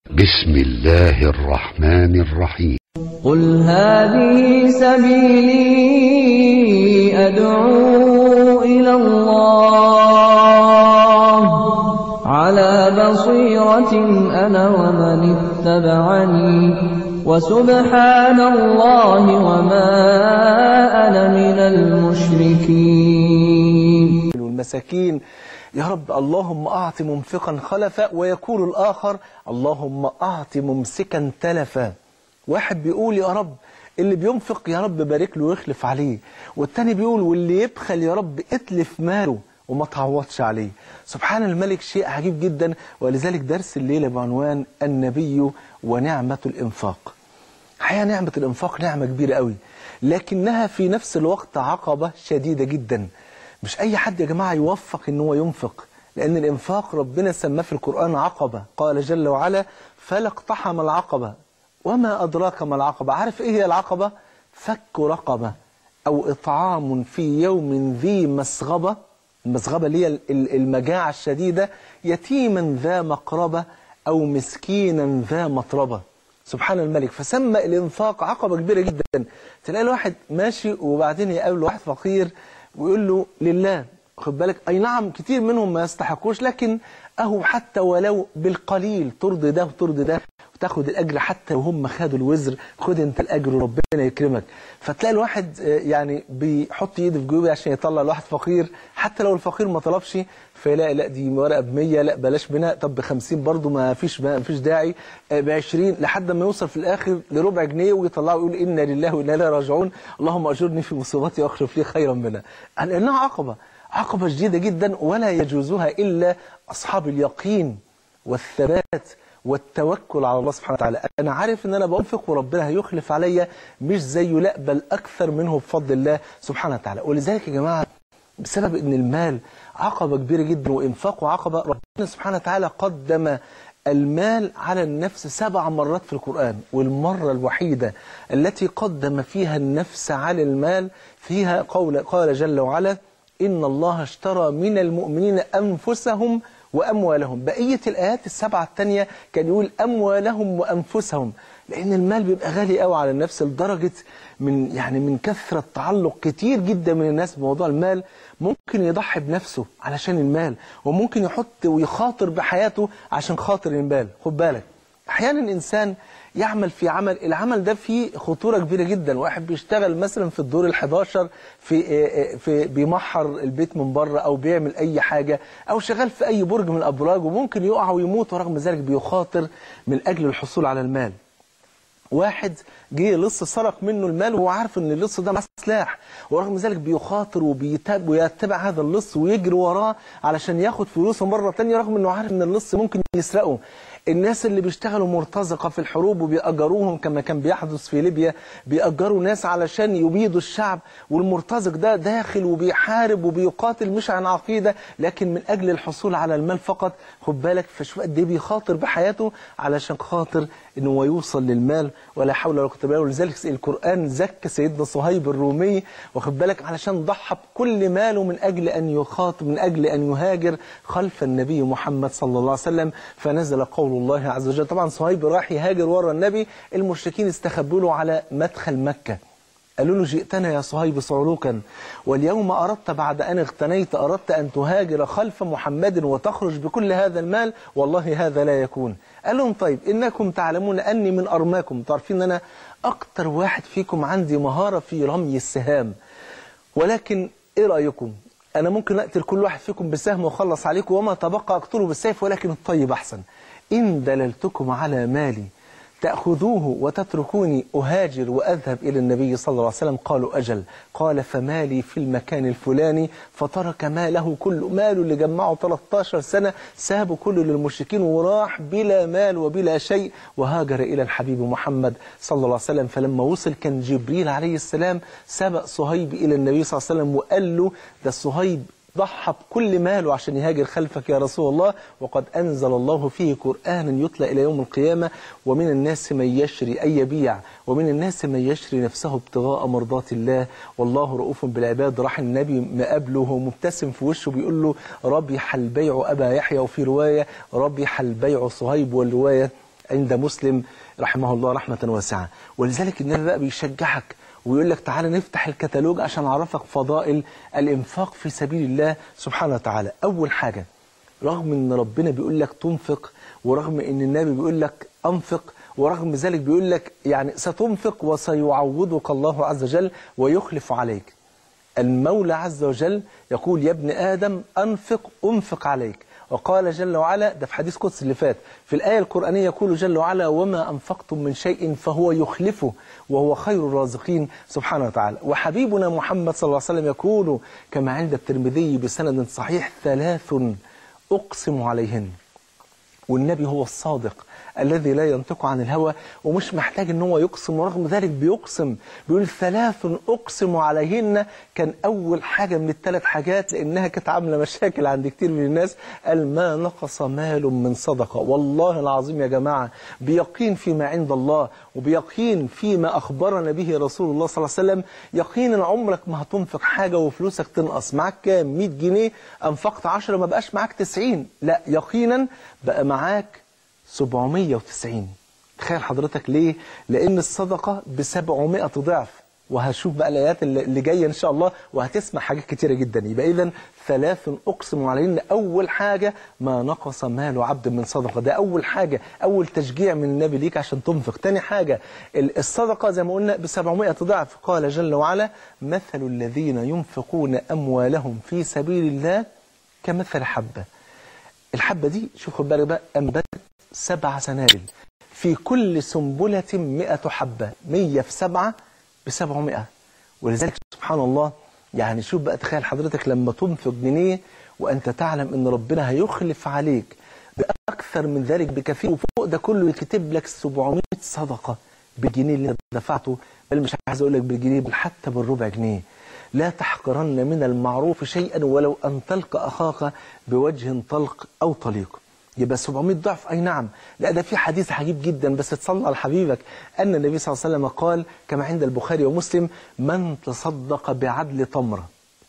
بسم الله الرحمن الرحيم قل هذه سبيلي أدعو إلى الله على بصيرة أنا ومن اتبعني وسبحان الله وما أنا من المشركين والمساكين يا رب اللهم أعط ممسكا خلفا ويقول الآخر اللهم أعط ممسكا تلفا واحد بيقول يا رب اللي بينفق يا رب بارك له ويخلف عليه والتاني بيقول واللي يبخل يا رب اتلف ماله وما تعوضش عليه سبحان الملك شيء عجيب جدا ولذلك درس الليلة بعنوان النبي ونعمة الإنفاق الحقيقة نعمة الإنفاق نعمة كبيرة قوي لكنها في نفس الوقت عقبة شديدة جدا مش أي حد يا جماعة يوفق إن هو ينفق لأن الإنفاق ربنا سماه في القرآن عقبة قال جل وعلا فلا اقتحم العقبة وما أدراك ما العقبة عارف إيه هي العقبة فك رقبة أو إطعام في يوم ذي مسغبة المسغبة اللي هي المجاعة الشديدة يتيما ذا مقربة أو مسكينا ذا مطربة سبحان الملك فسمى الإنفاق عقبة كبيرة جدا تلاقي الواحد ماشي وبعدين يقابل واحد فقير ويقول له لله خد بالك أي نعم كتير منهم ما يستحقوش لكن أهو حتى ولو بالقليل ترضي ده وترضي ده وتاخد الأجر حتى وهم خدوا الوزر خد أنت الأجر وربنا يكرمك فتلاقي الواحد يعني بيحط ايده في جيبه عشان يطلع لواحد فقير حتى لو الفقير ما طلبش فيلاقي لا دي ورقه ب 100 لا بلاش بناء طب ب 50 برضه ما فيش ما فيش داعي ب 20 لحد ما يوصل في الاخر لربع جنيه ويطلعه ويقول انا لله وانا اليه راجعون اللهم اجرني في مصيبتي واخلف لي خيرا منها لانها عقبه عقبه شديده جدا ولا يجوزها الا اصحاب اليقين والثبات والتوكل على الله سبحانه وتعالى أنا عارف أن أنا بأنفق وربنا هيخلف عليا مش زيه لا بل أكثر منه بفضل الله سبحانه وتعالى ولذلك يا جماعة بسبب أن المال عقبة كبيرة جدا وإنفاقه عقبة ربنا سبحانه وتعالى قدم المال على النفس سبع مرات في القرآن والمرة الوحيدة التي قدم فيها النفس على المال فيها قول قال جل وعلا إن الله اشترى من المؤمنين أنفسهم وأموالهم بقية الآيات السبعة التانية كان يقول أموالهم وأنفسهم لأن المال بيبقى غالي قوي على النفس لدرجة من يعني من كثرة تعلق كتير جدا من الناس بموضوع المال ممكن يضحي بنفسه علشان المال وممكن يحط ويخاطر بحياته عشان خاطر المال خد بالك أحيانا الإنسان يعمل في عمل العمل ده فيه خطورة كبيرة جدا واحد بيشتغل مثلا في الدور ال11 في في بيمحر البيت من بره او بيعمل اي حاجة او شغال في اي برج من الابراج وممكن يقع ويموت ورغم ذلك بيخاطر من اجل الحصول على المال واحد جه لص سرق منه المال وهو عارف ان اللص ده معاه سلاح ورغم ذلك بيخاطر وبيتابع ويتبع هذا اللص ويجري وراه علشان ياخد فلوسه مرة تانية رغم انه عارف ان اللص ممكن يسرقه الناس اللي بيشتغلوا مرتزقة في الحروب وبيأجروهم كما كان بيحدث في ليبيا بيأجروا ناس علشان يبيدوا الشعب والمرتزق ده داخل وبيحارب وبيقاتل مش عن عقيدة لكن من أجل الحصول على المال فقط خد بالك فشوف قد ايه بيخاطر بحياته علشان خاطر ان هو يوصل للمال ولا حول ولا قوه الا بالله ولذلك القرآن زكى سيدنا صهيب الرومي واخد بالك علشان ضحى بكل ماله من أجل أن يخاطب من أجل أن يهاجر خلف النبي محمد صلى الله عليه وسلم فنزل قول الله عز وجل طبعا صهيب راح يهاجر ورا النبي المشركين استخبوا له على مدخل مكة قالوا له جئتنا يا صهيب صعلوكا واليوم أردت بعد أن اغتنيت أردت أن تهاجر خلف محمد وتخرج بكل هذا المال والله هذا لا يكون قال لهم طيب إنكم تعلمون أني من أرماكم تعرفين أن أنا أكتر واحد فيكم عندي مهارة في رمي السهام ولكن إيه رأيكم أنا ممكن أقتل كل واحد فيكم بسهم وأخلص عليكم وما تبقى أقتله بالسيف ولكن الطيب أحسن إن دللتكم على مالي تأخذوه وتتركوني أهاجر وأذهب إلى النبي صلى الله عليه وسلم قالوا أجل قال فمالي في المكان الفلاني فترك ماله كله ماله اللي جمعه 13 سنة سابه كله للمشركين وراح بلا مال وبلا شيء وهاجر إلى الحبيب محمد صلى الله عليه وسلم فلما وصل كان جبريل عليه السلام سبق صهيب إلى النبي صلى الله عليه وسلم وقال له ده صهيب ضحى بكل ماله عشان يهاجر خلفك يا رسول الله وقد أنزل الله فيه قرآنا يتلى إلى يوم القيامة ومن الناس من يشري أي يبيع ومن الناس من يشري نفسه ابتغاء مرضات الله والله رؤوف بالعباد راح النبي مقابله مبتسم في وشه بيقول له ربح البيع أبا يحيى وفي رواية ربح البيع صهيب والرواية عند مسلم رحمه الله رحمة واسعة ولذلك النبي بقى بيشجعك ويقول لك تعالى نفتح الكتالوج عشان أعرفك فضائل الإنفاق في سبيل الله سبحانه وتعالى أول حاجة رغم ان ربنا بيقول لك تنفق ورغم ان النبي بيقول لك انفق ورغم ذلك بيقول لك يعني ستنفق وسيعوضك الله عز وجل ويخلف عليك المولى عز وجل يقول يا ابن آدم أنفق أنفق عليك وقال جل وعلا ده في حديث قدس اللي فات في الآية القرآنية يقول جل وعلا وما أنفقتم من شيء فهو يخلفه وهو خير الرازقين سبحانه وتعالى وحبيبنا محمد صلى الله عليه وسلم يقول كما عند الترمذي بسند صحيح ثلاث أقسم عليهن والنبي هو الصادق الذي لا ينطق عن الهوى ومش محتاج ان هو يقسم ورغم ذلك بيقسم بيقول ثلاث اقسم عليهن كان اول حاجه من الثلاث حاجات لانها كانت عامله مشاكل عند كتير من الناس قال ما نقص مال من صدقه والله العظيم يا جماعه بيقين فيما عند الله وبيقين فيما اخبرنا به رسول الله صلى الله عليه وسلم يقينا عمرك ما هتنفق حاجه وفلوسك تنقص معاك كام 100 جنيه انفقت 10 ما بقاش معاك 90 لا يقينا بقى معاك 790 تخيل حضرتك ليه لان الصدقه ب 700 ضعف وهشوف بقى الايات اللي اللي جايه ان شاء الله وهتسمع حاجات كتيره جدا يبقى اذا ثلاث اقسم عليهن اول حاجه ما نقص مال عبد من صدقه ده اول حاجه اول تشجيع من النبي ليك عشان تنفق تاني حاجه ال- الصدقه زي ما قلنا ب 700 ضعف قال جل وعلا مثل الذين ينفقون اموالهم في سبيل الله كمثل حبه الحبه دي شوف خد بالك بقى انبتت سبع سنابل في كل سنبلة مئة حبة مية في سبعة بسبعمائة ولذلك سبحان الله يعني شوف بقى تخيل حضرتك لما تنفق جنيه وأنت تعلم أن ربنا هيخلف عليك بأكثر من ذلك بكثير وفوق ده كله يكتب لك 700 صدقة بالجنيه اللي انت دفعته بل مش عايز أقول لك بالجنيه بل حتى بالربع جنيه لا تحقرن من المعروف شيئا ولو أن تلقى أخاك بوجه طلق أو طليق يبقى 700 ضعف أي نعم لا ده في حديث عجيب جدا بس تصلى على حبيبك أن النبي صلى الله عليه وسلم قال كما عند البخاري ومسلم من تصدق بعدل تمرة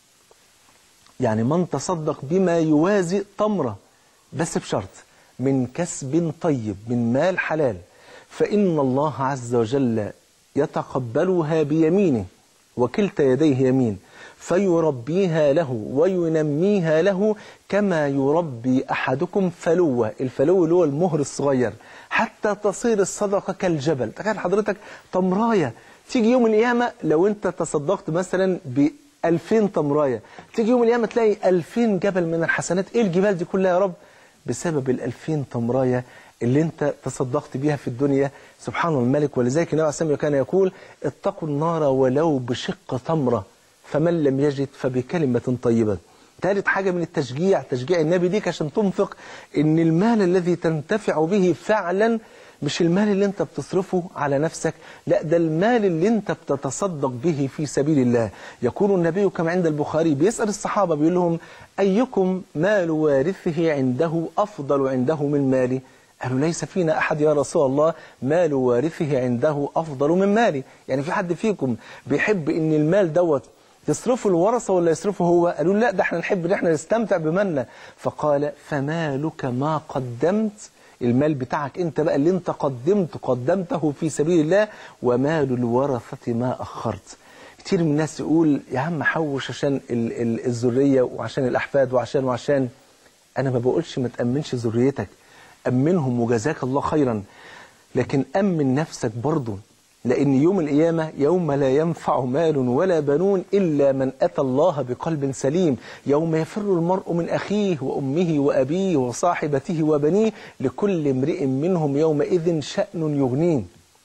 يعني من تصدق بما يوازي تمرة بس بشرط من كسب طيب من مال حلال فإن الله عز وجل يتقبلها بيمينه وكلتا يديه يمين فيربيها له وينميها له كما يربي أحدكم فلوة الفلو اللي هو المهر الصغير حتى تصير الصدقة كالجبل تخيل حضرتك تمراية تيجي يوم القيامة لو انت تصدقت مثلا ب 2000 تمراية تيجي يوم القيامة تلاقي 2000 جبل من الحسنات ايه الجبال دي كلها يا رب بسبب ال 2000 تمراية اللي انت تصدقت بيها في الدنيا سبحان الملك ولذلك النبي عليه الصلاه والسلام كان يقول اتقوا النار ولو بشق تمره فمن لم يجد فبكلمه طيبه ثالث حاجة من التشجيع تشجيع النبي ليك عشان تنفق ان المال الذي تنتفع به فعلا مش المال اللي انت بتصرفه على نفسك لا ده المال اللي انت بتتصدق به في سبيل الله يقول النبي كما عند البخاري بيسأل الصحابة بيقول لهم أيكم مال وارثه عنده أفضل عنده من مالي قالوا ليس فينا أحد يا رسول الله مال وارثه عنده أفضل من مالي يعني في حد فيكم بيحب ان المال دوت يصرفه الورثة ولا يصرفه هو قالوا لا ده احنا نحب ان احنا نستمتع بمالنا فقال فمالك ما قدمت المال بتاعك انت بقى اللي انت قدمت قدمته في سبيل الله ومال الورثة ما أخرت كتير من الناس يقول يا عم حوش عشان ال ال الذرية وعشان الأحفاد وعشان وعشان أنا ما بقولش ما تأمنش ذريتك أمنهم وجزاك الله خيرا لكن أمن نفسك برضه لأن يوم القيامة يوم لا ينفع مال ولا بنون إلا من أتى الله بقلب سليم يوم يفر المرء من أخيه وأمه وأبيه وصاحبته وبنيه لكل امرئ منهم يومئذ شأن يغنيه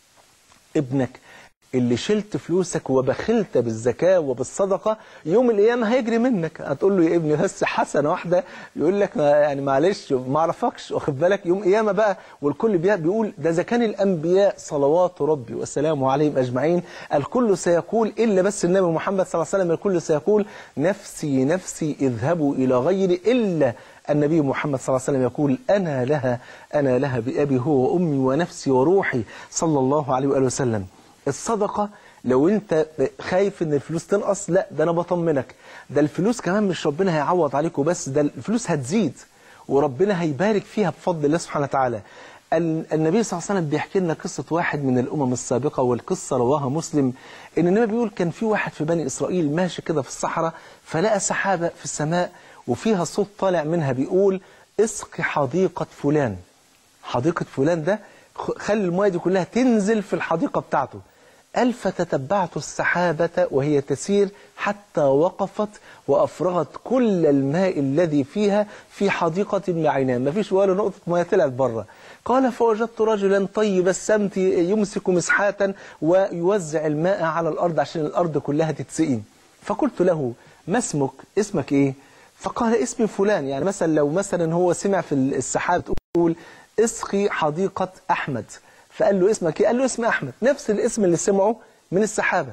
ابنك اللي شلت فلوسك وبخلت بالزكاة وبالصدقة يوم القيامة هيجري منك هتقول له يا ابني بس حسنة واحدة يقول لك ما- يعني معلش ما اعرفكش واخد بالك يوم قيامة بقى والكل بي- بيقول ده إذا كان الأنبياء صلوات ربي والسلام عليهم أجمعين الكل سيقول إلا بس النبي محمد صلى الله عليه وسلم الكل سيقول نفسي نفسي اذهبوا إلى غيري إلا النبي محمد صلى الله عليه وسلم يقول أنا لها أنا لها بأبي هو وأمي ونفسي وروحي صلى الله عليه وآله وسلم الصدقة لو انت خايف ان الفلوس تنقص لا ده انا بطمنك ده الفلوس كمان مش ربنا هيعوض عليك وبس ده الفلوس هتزيد وربنا هيبارك فيها بفضل الله سبحانه وتعالى ال- النبي صلى الله عليه وسلم بيحكي لنا قصة واحد من الأمم السابقة والقصة رواها مسلم إن النبي بيقول كان في واحد في بني إسرائيل ماشي كده في الصحراء فلقى سحابة في السماء وفيها صوت طالع منها بيقول اسقي حديقة فلان حديقة فلان ده خ- خلي المياه دي كلها تنزل في الحديقة بتاعته قال فتتبعت السحابة وهي تسير حتى وقفت وأفرغت كل الماء الذي فيها في حديقة بعينها ما فيش ولا نقطة مياه طلعت بره قال فوجدت رجلا طيب السمت يمسك مسحاة ويوزع الماء على الأرض عشان الأرض كلها تتسقي فقلت له ما اسمك اسمك ايه فقال اسمي فلان يعني مثلا لو مثلا هو سمع في السحاب تقول اسقي حديقة أحمد فقال له اسمك ايه قال له اسمي أحمد نفس الاسم اللي سمعه من السحابة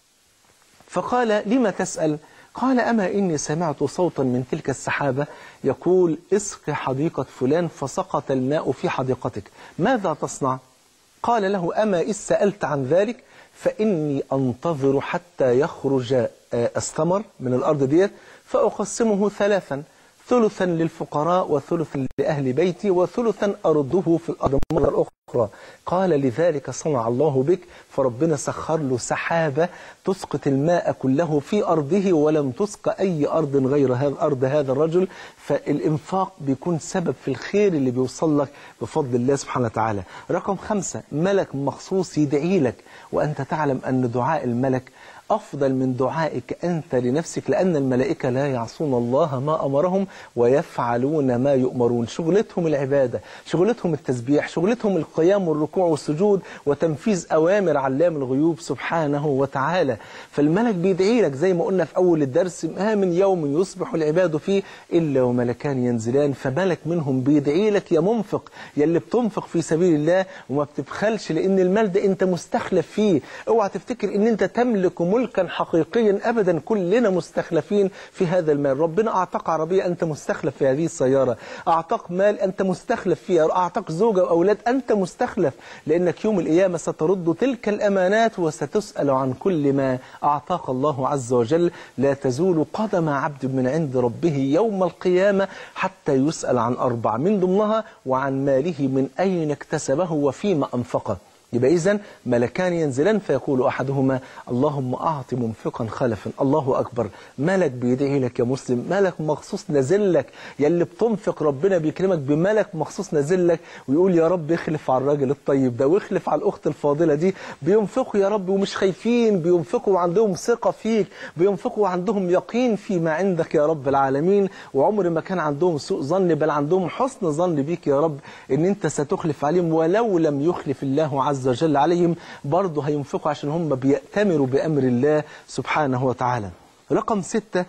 فقال لما تسأل قال أما إني سمعت صوتا من تلك السحابة يقول اسق حديقة فلان فسقط الماء في حديقتك ماذا تصنع قال له أما إذ سألت عن ذلك فإني أنتظر حتى يخرج آه، الثمر من الأرض ديت فأقسمه ثلاثا ثلثا للفقراء وثلثا لأهل بيتي وثلثا أرده في الأرض مرة أخرى قال لذلك صنع الله بك فربنا سخر له سحابة تسقط الماء كله في أرضه ولم تسق أي أرض غير هذا أرض هذا الرجل فالإنفاق بيكون سبب في الخير اللي بيوصل لك بفضل الله سبحانه وتعالى رقم خمسة ملك مخصوص يدعي لك وأنت تعلم أن دعاء الملك أفضل من دعائك أنت لنفسك لأن الملائكة لا يعصون الله ما أمرهم ويفعلون ما يؤمرون شغلتهم العبادة شغلتهم التسبيح شغلتهم القيام والركوع والسجود وتنفيذ أوامر علام الغيوب سبحانه وتعالى فالملك بيدعي لك زي ما قلنا في أول الدرس ما من يوم يصبح العباد فيه إلا وملكان ينزلان فملك منهم بيدعي لك يا منفق يا اللي بتنفق في سبيل الله وما بتبخلش لأن المال ده أنت مستخلف فيه اوعى تفتكر أن أنت تملك ملكا حقيقيا أبدا كلنا مستخلفين في هذا المال ربنا أعطاك عربية أنت مستخلف في هذه السيارة أعطاك مال أنت مستخلف فيها أعطاك زوجة وأولاد أنت مستخلف لأنك يوم القيامة سترد تلك الأمانات وستسأل عن كل ما أعطاك الله عز وجل لا تزول قدم عبد من عند ربه يوم القيامة حتى يسأل عن أربع من ضمنها وعن ماله من أين اكتسبه وفيما أنفقه يبقى إذن ملكان ينزلان فيقول أحدهما اللهم أعط منفقا خلفا الله أكبر ملك بيدعي لك يا مسلم ملك مخصوص نازل لك يا اللي بتنفق ربنا بيكرمك بملك مخصوص نازل لك ويقول يا رب اخلف على الراجل الطيب ده واخلف على الأخت الفاضلة دي بينفقوا يا رب ومش خايفين بينفقوا وعندهم ثقة فيك بينفقوا وعندهم يقين فيما عندك يا رب العالمين وعمر ما كان عندهم سوء ظن بل عندهم حسن ظن بيك يا رب ان انت ستخلف عليهم ولو لم يخلف الله عز وجل عليهم برضه هينفقوا عشان هم بيأتمروا بأمر الله سبحانه وتعالى رقم ستة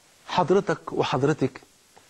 حضرتك وحضرتك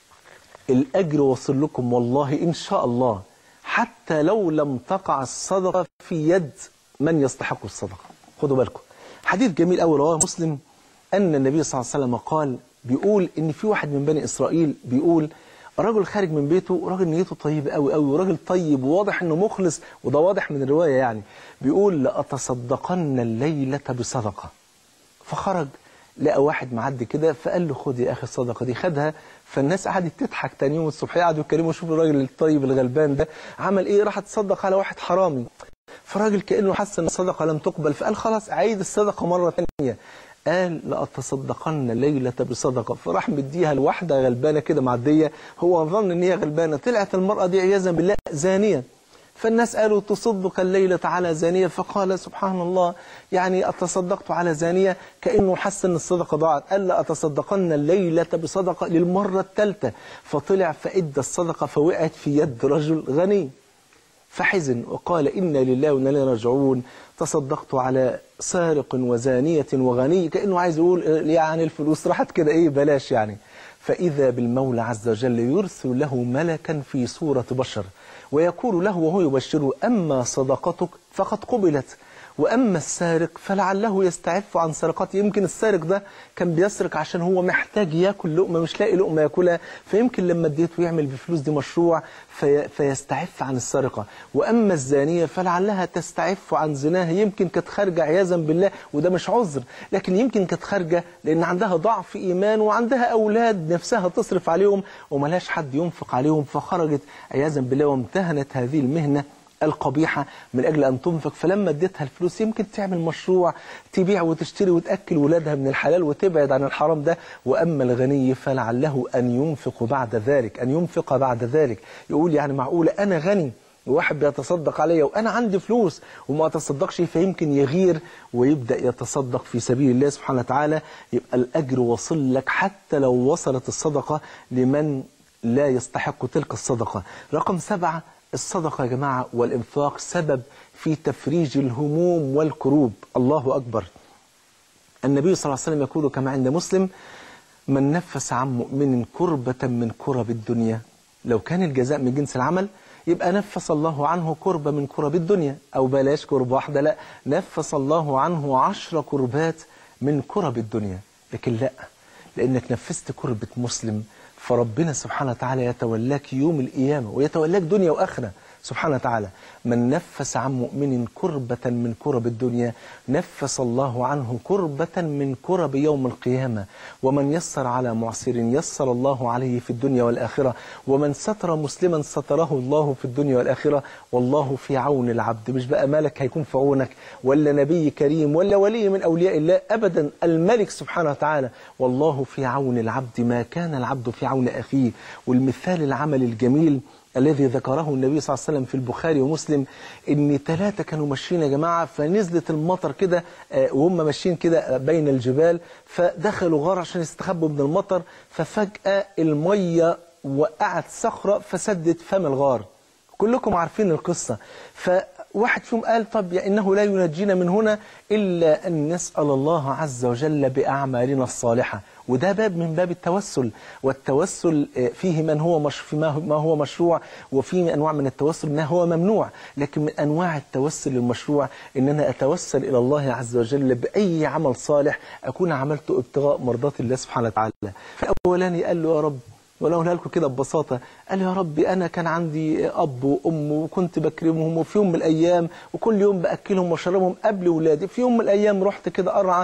الأجر وصل لكم والله إن شاء الله حتى لو لم تقع الصدقة في يد من يستحق الصدقة خدوا بالكم حديث جميل أول رواه مسلم أن النبي صلى الله عليه وسلم قال بيقول إن في واحد من بني إسرائيل بيقول راجل خارج من بيته راجل نيته طيبة قوي قوي وراجل طيب وواضح انه مخلص وده واضح من الرواية يعني بيقول لأتصدقن الليلة بصدقة فخرج لقى واحد معدي كده فقال له خد يا اخي الصدقه دي خدها فالناس قعدت تضحك تاني يوم الصبح قعدوا يتكلموا شوفوا الراجل الطيب الغلبان ده عمل ايه راح تصدق على واحد حرامي فالراجل كانه حس ان الصدقه لم تقبل فقال خلاص عيد الصدقه مره ثانيه قال لأتصدقن ليلة بصدقة فراح مديها لواحدة غلبانة كده معدية هو ظن ان هي غلبانة طلعت المرأة دي عياذا بالله زانية فالناس قالوا تصدق الليلة على زانية فقال سبحان الله يعني أتصدقت على زانية كأنه حس أن الصدقة ضاعت قال لا أتصدقن الليلة بصدقة للمرة الثالثة فطلع فإدى الصدقة فوقعت في يد رجل غني فحزن وقال إنا لله وإنا إليه راجعون تصدقت على سارق وزانية وغني كأنه عايز يقول يعني الفلوس راحت كده إيه بلاش يعني فإذا بالمولى عز وجل يرسل له ملكا في صورة بشر ويقول له وهو يبشره أما صدقتك فقد قبلت وأما السارق فلعله يستعف عن سرقته يمكن السارق ده كان بيسرق عشان هو محتاج ياكل لقمة مش لاقي لقمة ياكلها فيمكن لما اديته يعمل بالفلوس دي مشروع في فيستعف عن السرقة وأما الزانية فلعلها تستعف عن زناها يمكن كانت خارجة عياذا بالله وده مش عذر لكن يمكن كانت خارجة لأن عندها ضعف إيمان وعندها أولاد نفسها تصرف عليهم وملاش حد ينفق عليهم فخرجت عياذا بالله وامتهنت هذه المهنة القبيحة من أجل أن تنفق فلما اديتها الفلوس يمكن تعمل مشروع تبيع وتشتري وتأكل ولادها من الحلال وتبعد عن الحرام ده وأما الغني فلعله أن ينفق بعد ذلك أن ينفق بعد ذلك يقول يعني معقولة أنا غني وواحد بيتصدق عليا وأنا عندي فلوس وما أتصدقش فيمكن يغير ويبدأ يتصدق في سبيل الله سبحانه وتعالى يبقى الأجر وصل لك حتى لو وصلت الصدقة لمن لا يستحق تلك الصدقة رقم سبعة الصدقة يا جماعة والإنفاق سبب في تفريج الهموم والكروب الله أكبر النبي صلى الله عليه وسلم يقول كما عند مسلم من نفس عن مؤمن كربة من كرب الدنيا لو كان الجزاء من جنس العمل يبقى نفس الله عنه كربة من كرب الدنيا أو بلاش كرب واحدة لا نفس الله عنه عشر كربات من كرب الدنيا لكن لا لأنك نفست كربة مسلم فربنا سبحانه وتعالى يتولاك يوم القيامة ويتولاك دنيا وآخرة سبحانه وتعالى من نفس عن مؤمن كربة من كرب الدنيا نفس الله عنه كربة من كرب يوم القيامة ومن يسر على معسر يسر الله عليه في الدنيا والآخرة ومن ستر مسلما ستره الله في الدنيا والآخرة والله في عون العبد مش بقى مالك هيكون في عونك ولا نبي كريم ولا ولي من أولياء الله أبدا الملك سبحانه وتعالى والله في عون العبد ما كان العبد في عون أخيه والمثال العمل الجميل الذي ذكره النبي صلى الله عليه وسلم في البخاري ومسلم ان ثلاثة كانوا ماشيين يا جماعة فنزلت المطر كده آه، وهم ماشيين كده بين الجبال فدخلوا غار عشان يستخبوا من المطر ففجأة المية وقعت صخرة فسدت فم الغار كلكم عارفين القصة فواحد فيهم قال طب يا إنه لا ينجينا من هنا إلا أن نسأل الله عز وجل بأعمالنا الصالحة وده باب من باب التوسل والتوسل آه، فيه من هو مش في ما هو- ما هو مشروع وفيه أنواع من التوسل ما هو ممنوع لكن من أنواع التوسل المشروع إن أنا أتوسل إلى الله عز وجل بأي عمل صالح أكون عملته ابتغاء مرضات الله سبحانه وتعالى فأولاني قال له يا رب وانا اقولها لكم كده ببساطه قال يا ربي انا كان عندي اب وام وكنت بكرمهم وفي يوم من الايام وكل يوم باكلهم واشربهم قبل ولادي في يوم من الايام رحت كده ارعى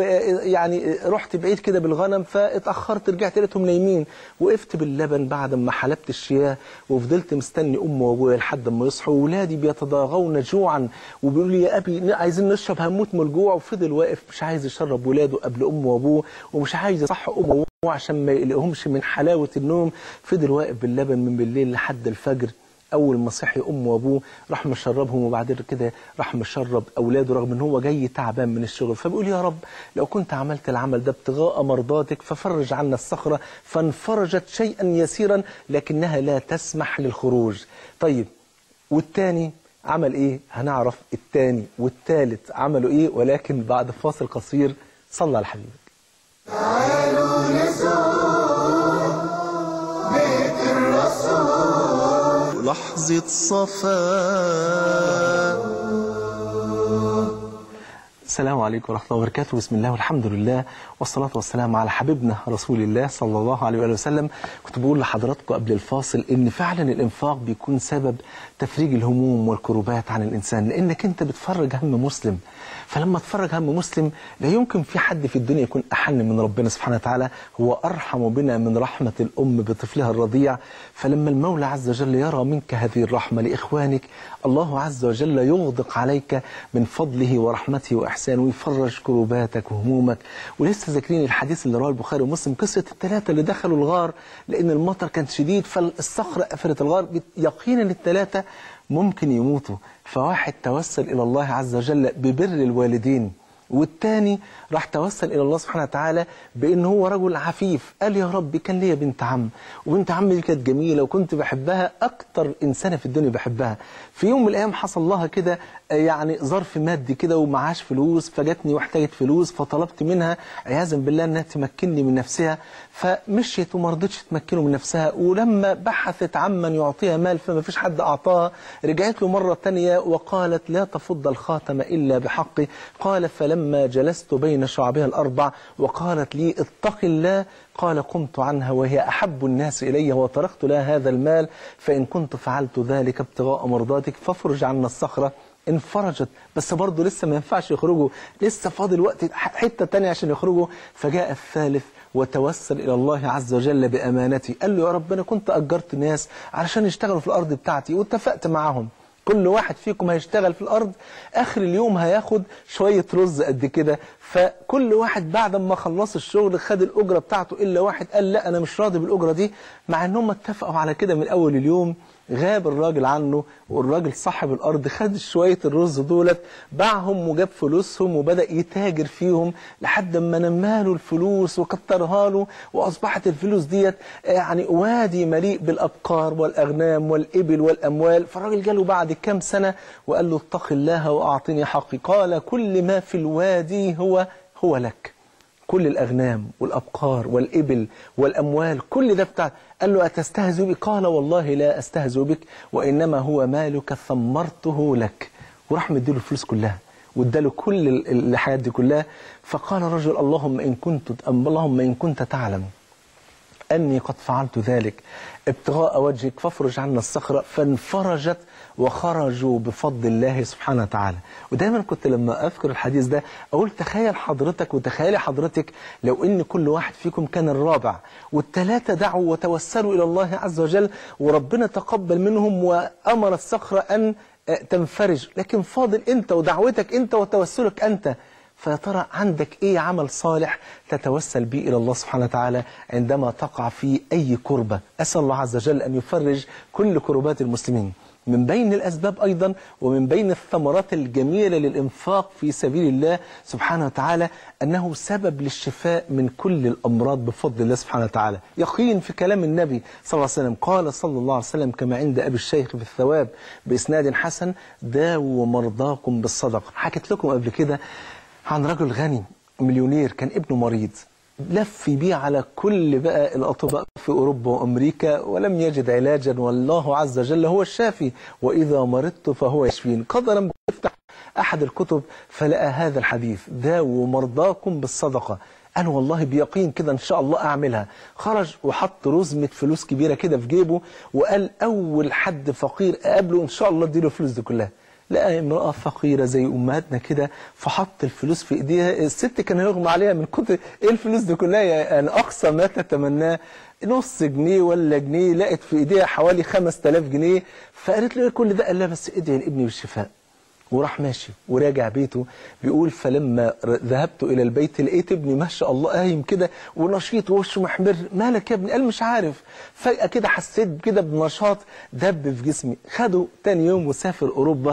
ويعني رحت بعيد كده بالغنم فاتاخرت رجعت لقيتهم نايمين وقفت باللبن بعد ما حلبت الشياه وفضلت مستني امي وابويا لحد ما يصحوا وولادي بيتضاغون جوعا وبيقولوا لي يا ابي عايزين نشرب هموت من الجوع وفضل واقف مش عايز يشرب ولاده قبل امه وابوه ومش عايز يصح امه وابوه عشان ما يقلقهمش من حلاوة النوم فضل واقف باللبن من بالليل لحد الفجر أول ما صحي أمه وأبوه راح مشربهم وبعد كده راح مشرب أولاده رغم إن هو جاي تعبان من الشغل فبيقول يا رب لو كنت عملت العمل ده ابتغاء مرضاتك ففرج عنا الصخرة فانفرجت شيئا يسيرا لكنها لا تسمح للخروج طيب والتاني عمل إيه؟ هنعرف التاني والتالت عملوا إيه ولكن بعد فاصل قصير صلى على حبيبك لحظة صفاء السلام عليكم ورحمة الله وبركاته بسم الله والحمد لله والصلاة والسلام على حبيبنا رسول الله صلى الله عليه وآله وسلم كنت بقول لحضراتكم قبل الفاصل إن فعلا الإنفاق بيكون سبب تفريج الهموم والكروبات عن الإنسان لأنك أنت بتفرج هم مسلم فلما تفرج هم مسلم لا يمكن في حد في الدنيا يكون أحن من ربنا سبحانه وتعالى هو أرحم بنا من رحمة الأم بطفلها الرضيع فلما المولى عز وجل يرى منك هذه الرحمة لإخوانك الله عز وجل يغدق عليك من فضله ورحمته وإحسانه ويفرج كروباتك وهمومك ولسه ذاكرين الحديث اللي رواه البخاري ومسلم قصة الثلاثة اللي دخلوا الغار لأن المطر كان شديد فالصخرة قفلت الغار يقينا الثلاثة ممكن يموتوا فواحد توسل إلى الله عز وجل ببر الوالدين والتاني راح توسل الى الله سبحانه وتعالى بان هو رجل عفيف قال يا رب كان ليا بنت عم وبنت عمي دي كانت جميله وكنت بحبها اكتر انسانه في الدنيا بحبها في يوم من الايام حصل لها كده آه، يعني ظرف مادي كده ومعاش فلوس فجاتني واحتاجت فلوس فطلبت منها عياذا بالله انها تمكنني من نفسها فمشيت وما رضتش تمكنه من نفسها ولما بحثت عمن يعطيها مال فما فيش حد اعطاها رجعت له مره تانية وقالت لا تفض الخاتم الا بحقه قال فلما جلست بين شعبها الاربع وقالت لي اتق الله قال قمت عنها وهي احب الناس الي وتركت لها هذا المال فان كنت فعلت ذلك ابتغاء مرضاتك فافرج عنا الصخره انفرجت بس برضه لسه ما ينفعش يخرجوا لسه فاضل وقت حته تانية عشان يخرجوا فجاء الثالث وتوسل الى الله عز وجل بامانتي قال له يا رب انا كنت اجرت ناس علشان يشتغلوا في الارض بتاعتي واتفقت معاهم كل واحد فيكم هيشتغل في الارض اخر اليوم هياخد شويه رز قد كده فكل واحد بعد ما خلص الشغل خد الاجره بتاعته الا واحد قال لا انا مش راضي بالاجره دي مع انهم اتفقوا على كده من اول اليوم غاب الراجل عنه والراجل صاحب الارض خد شويه الرز دولت باعهم وجاب فلوسهم وبدا يتاجر فيهم لحد ما نماله الفلوس وكترها له واصبحت الفلوس ديت يعني وادي مليء بالابقار والاغنام والابل والاموال فالراجل جاله بعد كام سنه وقال له اتق الله واعطني حقي قال كل ما في الوادي هو هو لك كل الأغنام والأبقار والإبل والأموال كل ده بتاع قال له أتستهزئ بي قال والله لا أستهزئ بك وإنما هو مالك ثمرته لك وراح مديله الفلوس كلها واداله كل ال- ال- الحياة دي كلها فقال الرجل اللهم إن كنت اللهم إن كنت تعلم أني قد فعلت ذلك ابتغاء وجهك فافرج عنا الصخرة فانفرجت وخرجوا بفضل الله سبحانه وتعالى ودايما كنت لما أذكر الحديث ده أقول تخيل حضرتك وتخيلي حضرتك لو إن كل واحد فيكم كان الرابع والثلاثة دعوا وتوسلوا إلى الله عز وجل وربنا تقبل منهم وأمر الصخرة أن آه، تنفرج لكن فاضل أنت ودعوتك أنت وتوسلك أنت فيا ترى عندك ايه عمل صالح تتوسل به الى الله سبحانه وتعالى عندما تقع في اي كربه اسال الله عز وجل ان يفرج كل كربات المسلمين من بين الاسباب ايضا ومن بين الثمرات الجميله للانفاق في سبيل الله سبحانه وتعالى انه سبب للشفاء من كل الامراض بفضل الله سبحانه وتعالى يقين في كلام النبي صلى الله عليه وسلم قال صلى الله عليه وسلم كما عند ابي الشيخ في الثواب باسناد حسن داووا مرضاكم بالصدقه حكيت لكم قبل كده عن رجل غني مليونير كان ابنه مريض لف بيه على كل بقى الأطباء في أوروبا وأمريكا ولم يجد علاجا والله عز وجل هو الشافي وإذا مرضت فهو يشفين قدرا يفتح أحد الكتب فلقى هذا الحديث داووا مرضاكم بالصدقة قال والله بيقين كده ان شاء الله اعملها خرج وحط رزمه فلوس كبيره كده في جيبه وقال اول حد فقير اقابله ان شاء الله اديله الفلوس دي كلها لقى امرأة فقيرة زي أمهاتنا كده فحط الفلوس في إيديها الست كان يغمى عليها من كتر إيه الفلوس دي كلها يعني أقصى ما تتمناه نص جنيه ولا جنيه لقت في إيديها حوالي 5000 جنيه فقالت له إيه كل ده قال لها بس ادعي لابني بالشفاء وراح ماشي وراجع بيته بيقول فلما ر- ذهبت الى البيت لقيت ابني ما شاء الله قايم كده ونشيط ووشه محمر مالك يا ابني قال مش عارف فجاه كده حسيت كده بنشاط دب في جسمي خده تاني يوم وسافر اوروبا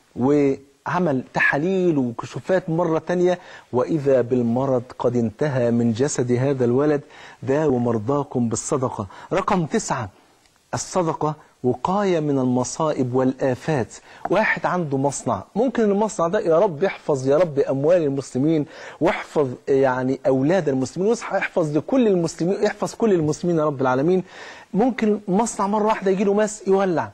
وعمل تحاليل وكشوفات مرة تانية وإذا بالمرض قد انتهى من جسد هذا الولد داووا مرضاكم بالصدقة رقم تسعة الصدقة وقاية من المصائب والآفات واحد عنده مصنع ممكن المصنع ده يا رب يحفظ يا رب أموال المسلمين واحفظ يعني أولاد المسلمين ويحفظ لكل المسلمين يحفظ كل المسلمين يا رب العالمين ممكن مصنع مرة واحدة يجي له ماس يولع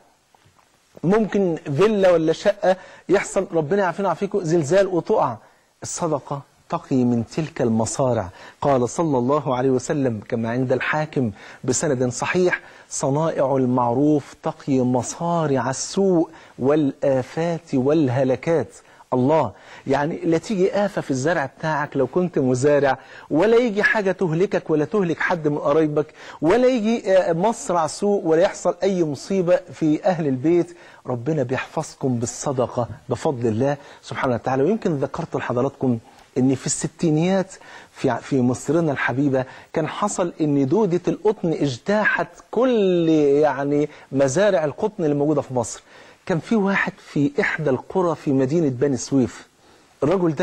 ممكن فيلا ولا شقة يحصل ربنا يعافينا ويعافيكم زلزال وتقع الصدقة تقي من تلك المصارع قال صلى الله عليه وسلم كما عند الحاكم بسند صحيح صنائع المعروف تقي مصارع السوء والآفات والهلكات الله يعني لا تيجي آفة في الزرع بتاعك لو كنت مزارع ولا يجي حاجة تهلكك ولا تهلك حد من قرايبك ولا يجي آه، مصرع سوء ولا يحصل أي مصيبة في أهل البيت ربنا بيحفظكم بالصدقة بفضل الله سبحانه وتعالى ويمكن ذكرت لحضراتكم ان في الستينيات في في مصرنا الحبيبه كان حصل ان دوده القطن اجتاحت كل يعني مزارع القطن اللي موجوده في مصر كان في واحد في احدى القرى في مدينه بني سويف الرجل ده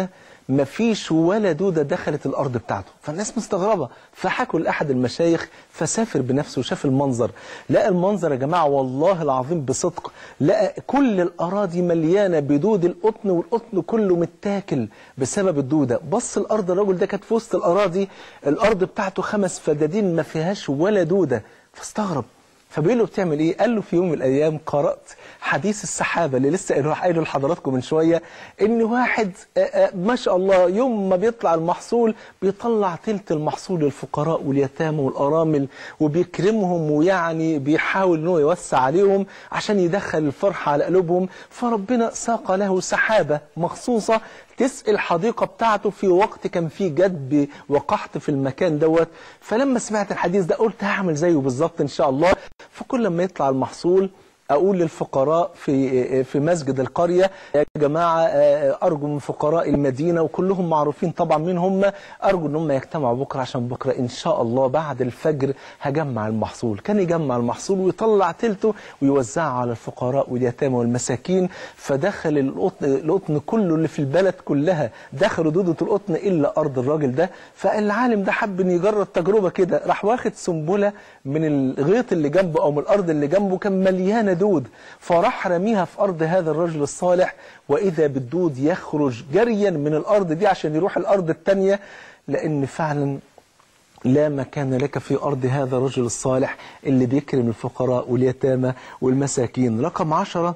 مفيش ولا دودة دخلت الأرض بتاعته فالناس مستغربة فحكوا لأحد المشايخ فسافر بنفسه وشاف المنظر لقى المنظر يا جماعة والله العظيم بصدق لقى كل الأراضي مليانة بدود القطن والقطن كله متاكل بسبب الدودة بص الأرض الرجل ده كانت في وسط الأراضي الأرض بتاعته خمس فدادين ما فيهاش ولا دودة فاستغرب فبيقول له بتعمل ايه قال له في يوم من الايام قرات حديث السحابه اللي لسه قايله قايله لحضراتكم من شويه ان واحد آآ آآ ما شاء الله يوم ما بيطلع المحصول بيطلع تلت المحصول للفقراء واليتامى والارامل وبيكرمهم ويعني بيحاول ان هو يوسع عليهم عشان يدخل الفرحه على قلوبهم فربنا ساق له سحابه مخصوصه تسقي الحديقة بتاعته في وقت كان فيه جدب وقحط في المكان دوت فلما سمعت الحديث ده قلت هعمل زيه بالظبط إن شاء الله فكل ما يطلع المحصول أقول للفقراء في في مسجد القرية يا جماعة أرجو من فقراء المدينة وكلهم معروفين طبعا مين هم أرجو إن هم يجتمعوا بكرة عشان بكرة إن شاء الله بعد الفجر هجمع المحصول كان يجمع المحصول ويطلع تلته ويوزعه على الفقراء واليتامى والمساكين فدخل القطن, القطن كله اللي في البلد كلها دخلوا دودة القطن إلا أرض الراجل ده فالعالم ده حب إن يجرب تجربة كده راح واخد سنبلة من الغيط اللي جنبه أو من الأرض اللي جنبه كان مليانة دود فراح رميها في أرض هذا الرجل الصالح وإذا بالدود يخرج جريا من الأرض دي عشان يروح الأرض التانية لأن فعلا لا مكان لك في أرض هذا الرجل الصالح اللي بيكرم الفقراء واليتامى والمساكين رقم عشرة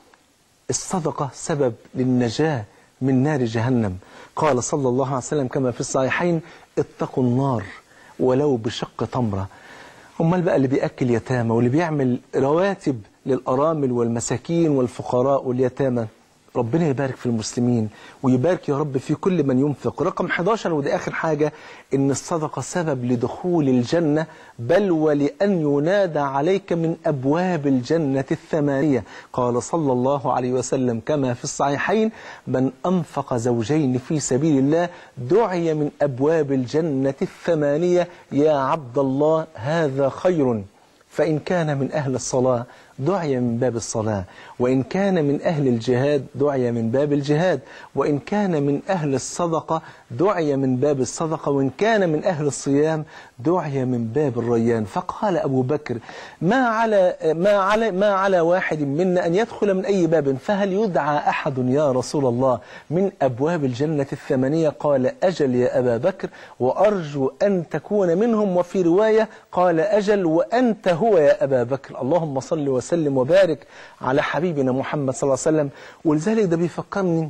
الصدقة سبب للنجاة من نار جهنم قال صلى الله عليه وسلم كما في الصحيحين اتقوا النار ولو بشق تمرة امال بقى اللي بيأكل يتامى واللي بيعمل رواتب للأرامل والمساكين والفقراء واليتامى ربنا يبارك في المسلمين ويبارك يا رب في كل من ينفق رقم 11 ودي آخر حاجة إن الصدقة سبب لدخول الجنة بل ولأن ينادى عليك من أبواب الجنة الثمانية قال صلى الله عليه وسلم كما في الصحيحين من أنفق زوجين في سبيل الله دعي من أبواب الجنة الثمانية يا عبد الله هذا خير فإن كان من أهل الصلاة دعي من باب الصلاة وإن كان من أهل الجهاد دعي من باب الجهاد وإن كان من أهل الصدقة دعي من باب الصدقة وإن كان من أهل الصيام دعي من باب الريان فقال أبو بكر ما على ما على ما على واحد منا أن يدخل من أي باب فهل يدعى أحد يا رسول الله من أبواب الجنة الثمانية قال أجل يا أبا بكر وأرجو أن تكون منهم وفي رواية قال أجل وأنت هو يا أبا بكر اللهم صل وسلم وبارك على حبيبنا محمد صلى الله عليه وسلم ولذلك ده بيفكرني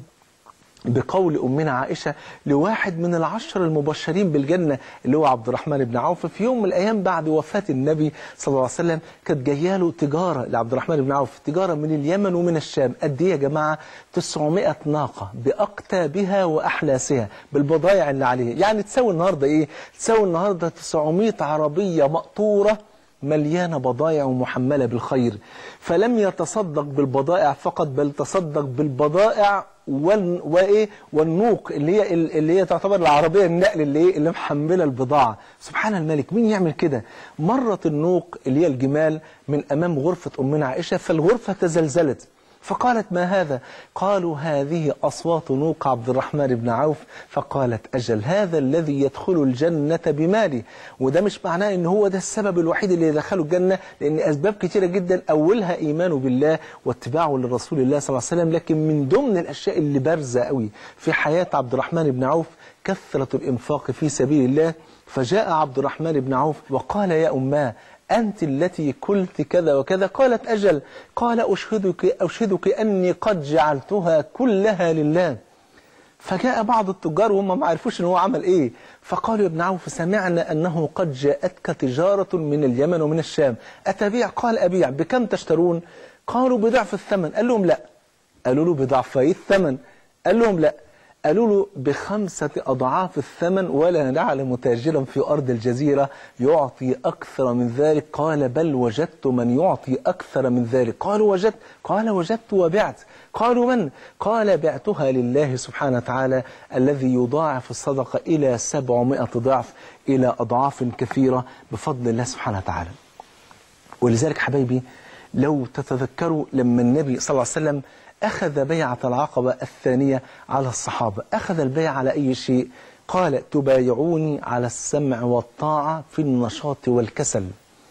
بقول أمنا عائشة لواحد من العشر المبشرين بالجنة اللي هو عبد الرحمن بن عوف في يوم من الأيام بعد وفاة النبي صلى الله عليه وسلم كانت جايه له تجارة لعبد الرحمن بن عوف تجارة من اليمن ومن الشام قد إيه يا جماعة 900 ناقة بأقتابها وأحلاسها بالبضائع اللي عليها يعني تساوي النهاردة إيه؟ تساوي النهاردة 900 عربية مقطورة مليانة بضائع ومحملة بالخير فلم يتصدق بالبضائع فقط بل تصدق بالبضائع وال... وإيه والنوق اللي هي اللي هي تعتبر العربية النقل اللي إيه اللي محملة البضاعة سبحان الملك مين يعمل كده مرت النوق اللي هي الجمال من أمام غرفة أمنا عائشة فالغرفة تزلزلت فقالت ما هذا قالوا هذه أصوات نوق عبد الرحمن بن عوف فقالت أجل هذا الذي يدخل الجنة بمالي وده مش معناه ان هو ده السبب الوحيد اللي يدخله الجنة لأن أسباب كتيرة جدا أولها إيمانه بالله واتباعه لرسول الله صلى الله عليه وسلم لكن من ضمن الأشياء اللي بارزة قوي في حياة عبد الرحمن بن عوف كثرة الإنفاق في سبيل الله فجاء عبد الرحمن بن عوف وقال يا أماه أنت التي قلت كذا وكذا قالت أجل قال أشهدك, أشهدك أني قد جعلتها كلها لله فجاء بعض التجار وهم ما عرفوش ان هو عمل ايه فقالوا يا ابن عوف سمعنا انه قد جاءتك تجارة من اليمن ومن الشام اتبيع قال ابيع بكم تشترون قالوا بضعف الثمن قال لهم لا قالوا له بضعفي الثمن قال لهم لا قالوا له بخمسة أضعاف الثمن ولا نعلم تاجرا في أرض الجزيرة يعطي أكثر من ذلك قال بل وجدت من يعطي أكثر من ذلك قالوا وجدت قال وجدت وبعت قالوا من قال بعتها لله سبحانه وتعالى الذي يضاعف الصدقة إلى سبعمائة ضعف إلى أضعاف كثيرة بفضل الله سبحانه وتعالى ولذلك حبايبي لو تتذكروا لما النبي صلى الله عليه وسلم أخذ بيعة العقبة الثانية على الصحابة أخذ البيع على أي شيء قال تبايعوني على السمع والطاعة في النشاط والكسل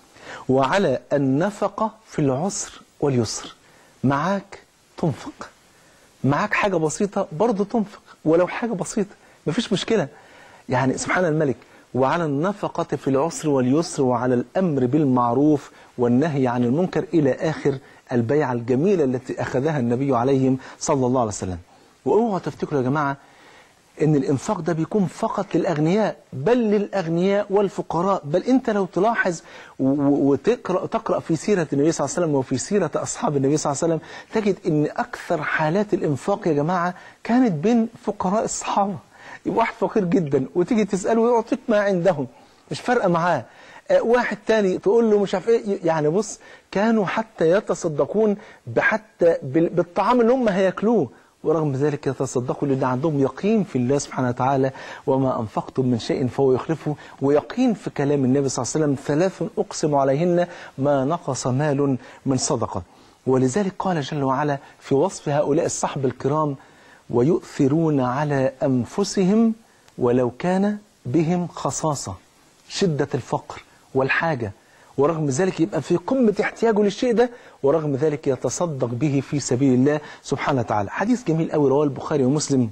وعلى النفقة في العسر واليسر معاك تنفق معاك حاجة بسيطة برضه تنفق ولو حاجة بسيطة مفيش مشكلة يعني سبحان الملك وعلى النفقة في العسر واليسر وعلى الأمر بالمعروف والنهي عن المنكر إلى آخر البيعة الجميلة التي أخذها النبي عليهم صلى الله عليه وسلم واوعوا تفتكروا يا جماعة ان الانفاق ده بيكون فقط للاغنياء بل للاغنياء والفقراء بل انت لو تلاحظ و- و- وتقرا تقرا في سيره النبي صلى الله عليه وسلم وفي سيره اصحاب النبي صلى الله عليه وسلم تجد ان اكثر حالات الانفاق يا جماعه كانت بين فقراء الصحابه يبقى واحد فقير جدا وتيجي تساله يعطيك ما عندهم مش فارقه معاه آه، واحد تاني تقول له مش عارف ايه يعني بص كانوا حتى يتصدقون بحتى بال- بالطعام اللي هم هياكلوه ورغم ذلك يتصدقوا لأن عندهم يقين في الله سبحانه وتعالى وما أنفقتم من شيء فهو يخلفه ويقين في كلام النبي صلى الله عليه وسلم ثلاث أقسم عليهن ما نقص مال من صدقة ولذلك قال جل وعلا في وصف هؤلاء الصحب الكرام ويؤثرون على أنفسهم ولو كان بهم خصاصة شدة الفقر والحاجة ورغم ذلك يبقى في قمة احتياجه للشيء ده ورغم ذلك يتصدق به في سبيل الله سبحانه وتعالى حديث جميل قوي رواه البخاري ومسلم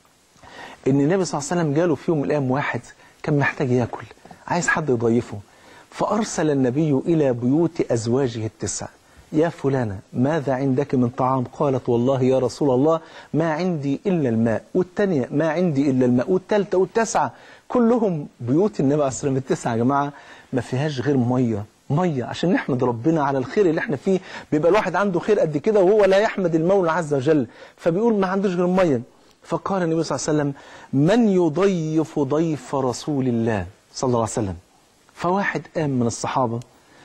ان النبي صلى الله عليه وسلم جاله في يوم من الايام واحد كان محتاج ياكل عايز حد يضيفه فارسل النبي الى بيوت ازواجه التسع يا فلانة ماذا عندك من طعام قالت والله يا رسول الله ما عندي إلا الماء والتانية ما عندي إلا الماء والتالتة والتاسعة كلهم بيوت النبي عليه الصلاة والسلام التسعة يا جماعة ما فيهاش غير مية مية عشان نحمد ربنا على الخير اللي احنا فيه بيبقى الواحد عنده خير قد كده وهو لا يحمد المولى عز وجل فبيقول ما عندوش غير مية فقال النبي صلى الله عليه وسلم من يضيف ضيف رسول الله صلى الله عليه وسلم فواحد قام من الصحابة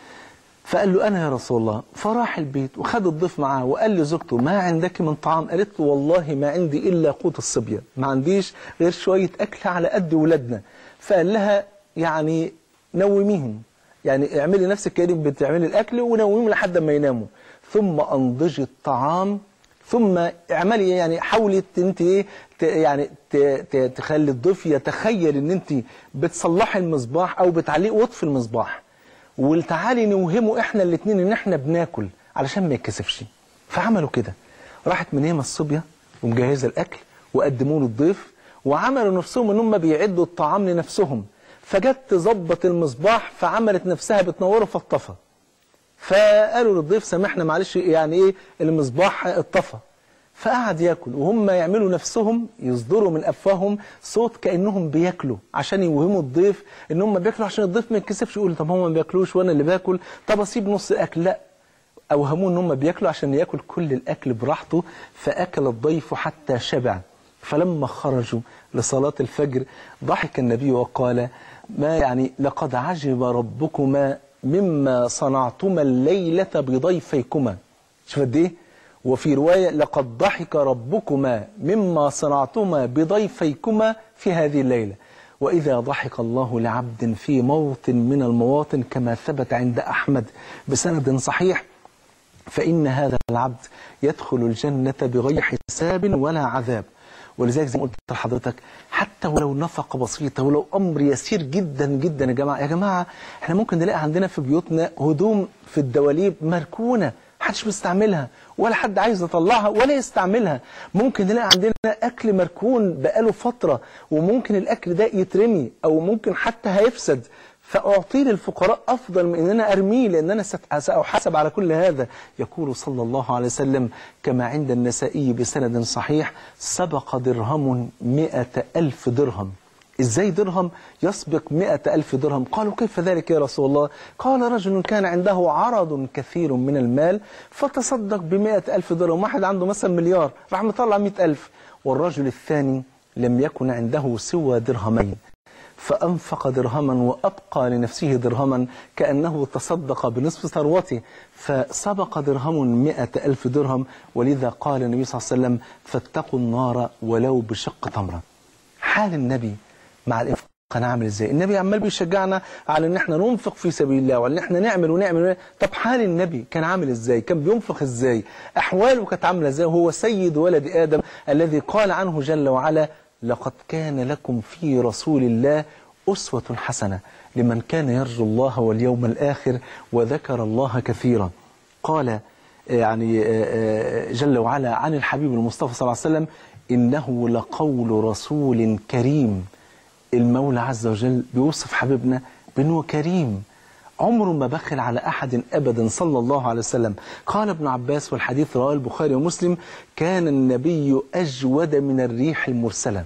فقال له أنا يا رسول الله فراح البيت وخد الضيف معاه وقال لزوجته ما عندك من طعام قالت له والله ما عندي إلا قوت الصبية ما عنديش غير شوية أكل على قد ولادنا فقال لها يعني نوميهم يعني اعملي نفسك كأنك بتعملي الأكل ونوميهم لحد ما يناموا ثم أنضجي الطعام ثم اعملي يعني حاولي انت ايه ت- يعني ت- ت- تخلي الضيف يتخيل ان انت بتصلحي المصباح او بتعلقي وطفي المصباح وتعالي نوهمه احنا الاثنين ان احنا بناكل علشان ما يتكسفش فعملوا كده راحت من ياما الصبيه ومجهزه الاكل وقدموه للضيف وعملوا نفسهم ان هم بيعدوا الطعام لنفسهم فجت تظبط المصباح فعملت نفسها بتنوره فاطفى فقالوا للضيف سامحنا معلش يعني ايه المصباح اتطفى فقعد ياكل وهم يعملوا نفسهم يصدروا من افواههم صوت كانهم بياكلوا عشان يوهموا الضيف ان هم بياكلوا عشان الضيف ما يتكسفش يقول طب هم ما بياكلوش وانا اللي باكل طب اسيب نص الاكل لا اوهموه ان هم بياكلوا عشان ياكل كل الاكل براحته فاكل الضيف حتى شبع فلما خرجوا لصلاة الفجر ضحك النبي وقال ما يعني لقد عجب ربكما مما صنعتما الليلة بضيفيكما شوف قد ايه وفي رواية لقد ضحك ربكما مما صنعتما بضيفيكما في هذه الليلة وإذا ضحك الله لعبد في موطن من المواطن كما ثبت عند أحمد بسند صحيح فإن هذا العبد يدخل الجنة بغير حساب ولا عذاب ولذلك زي ما قلت لحضرتك حتى ولو نفقة بسيطة ولو أمر يسير جدا جدا يا جماعة يا جماعة احنا ممكن نلاقي عندنا في بيوتنا هدوم في الدواليب مركونة محدش بيستعملها ولا حد عايز يطلعها ولا يستعملها ممكن نلاقي عندنا أكل مركون بقاله فترة وممكن الأكل ده يترمي أو ممكن حتى هيفسد فأعطيه للفقراء أفضل من أن أنا أرميه لأن أنا ست- سأحاسب على كل هذا يقول صلى الله عليه وسلم كما عند النسائي بسند صحيح سبق درهم مئة ألف درهم إزاي درهم يسبق مئة ألف درهم قالوا كيف ذلك يا رسول الله قال رجل كان عنده عرض كثير من المال فتصدق بمئة ألف درهم واحد عنده مثلا مليار راح مطلع مئة ألف والرجل الثاني لم يكن عنده سوى درهمين فأنفق درهما وأبقى لنفسه درهما كأنه تصدق بنصف ثروته فسبق درهم مئة ألف درهم ولذا قال النبي صلى الله عليه وسلم فاتقوا النار ولو بشق تمرة حال النبي مع الإنفاق كان عامل ازاي النبي عمال بيشجعنا على ان احنا ننفق في سبيل الله وان احنا نعمل ونعمل, ونعمل. طب حال النبي كان عامل ازاي كان بينفق ازاي احواله كانت عامله ازاي هو سيد ولد ادم الذي قال عنه جل وعلا لقد كان لكم في رسول الله اسوه حسنه لمن كان يرجو الله واليوم الاخر وذكر الله كثيرا قال يعني جل وعلا عن الحبيب المصطفى صلى الله عليه وسلم انه لقول رسول كريم المولى عز وجل بيوصف حبيبنا بأنه كريم عمره ما بخل على أحد أبدا صلى الله عليه وسلم قال ابن عباس والحديث رواه البخاري ومسلم كان النبي أجود من الريح المرسلة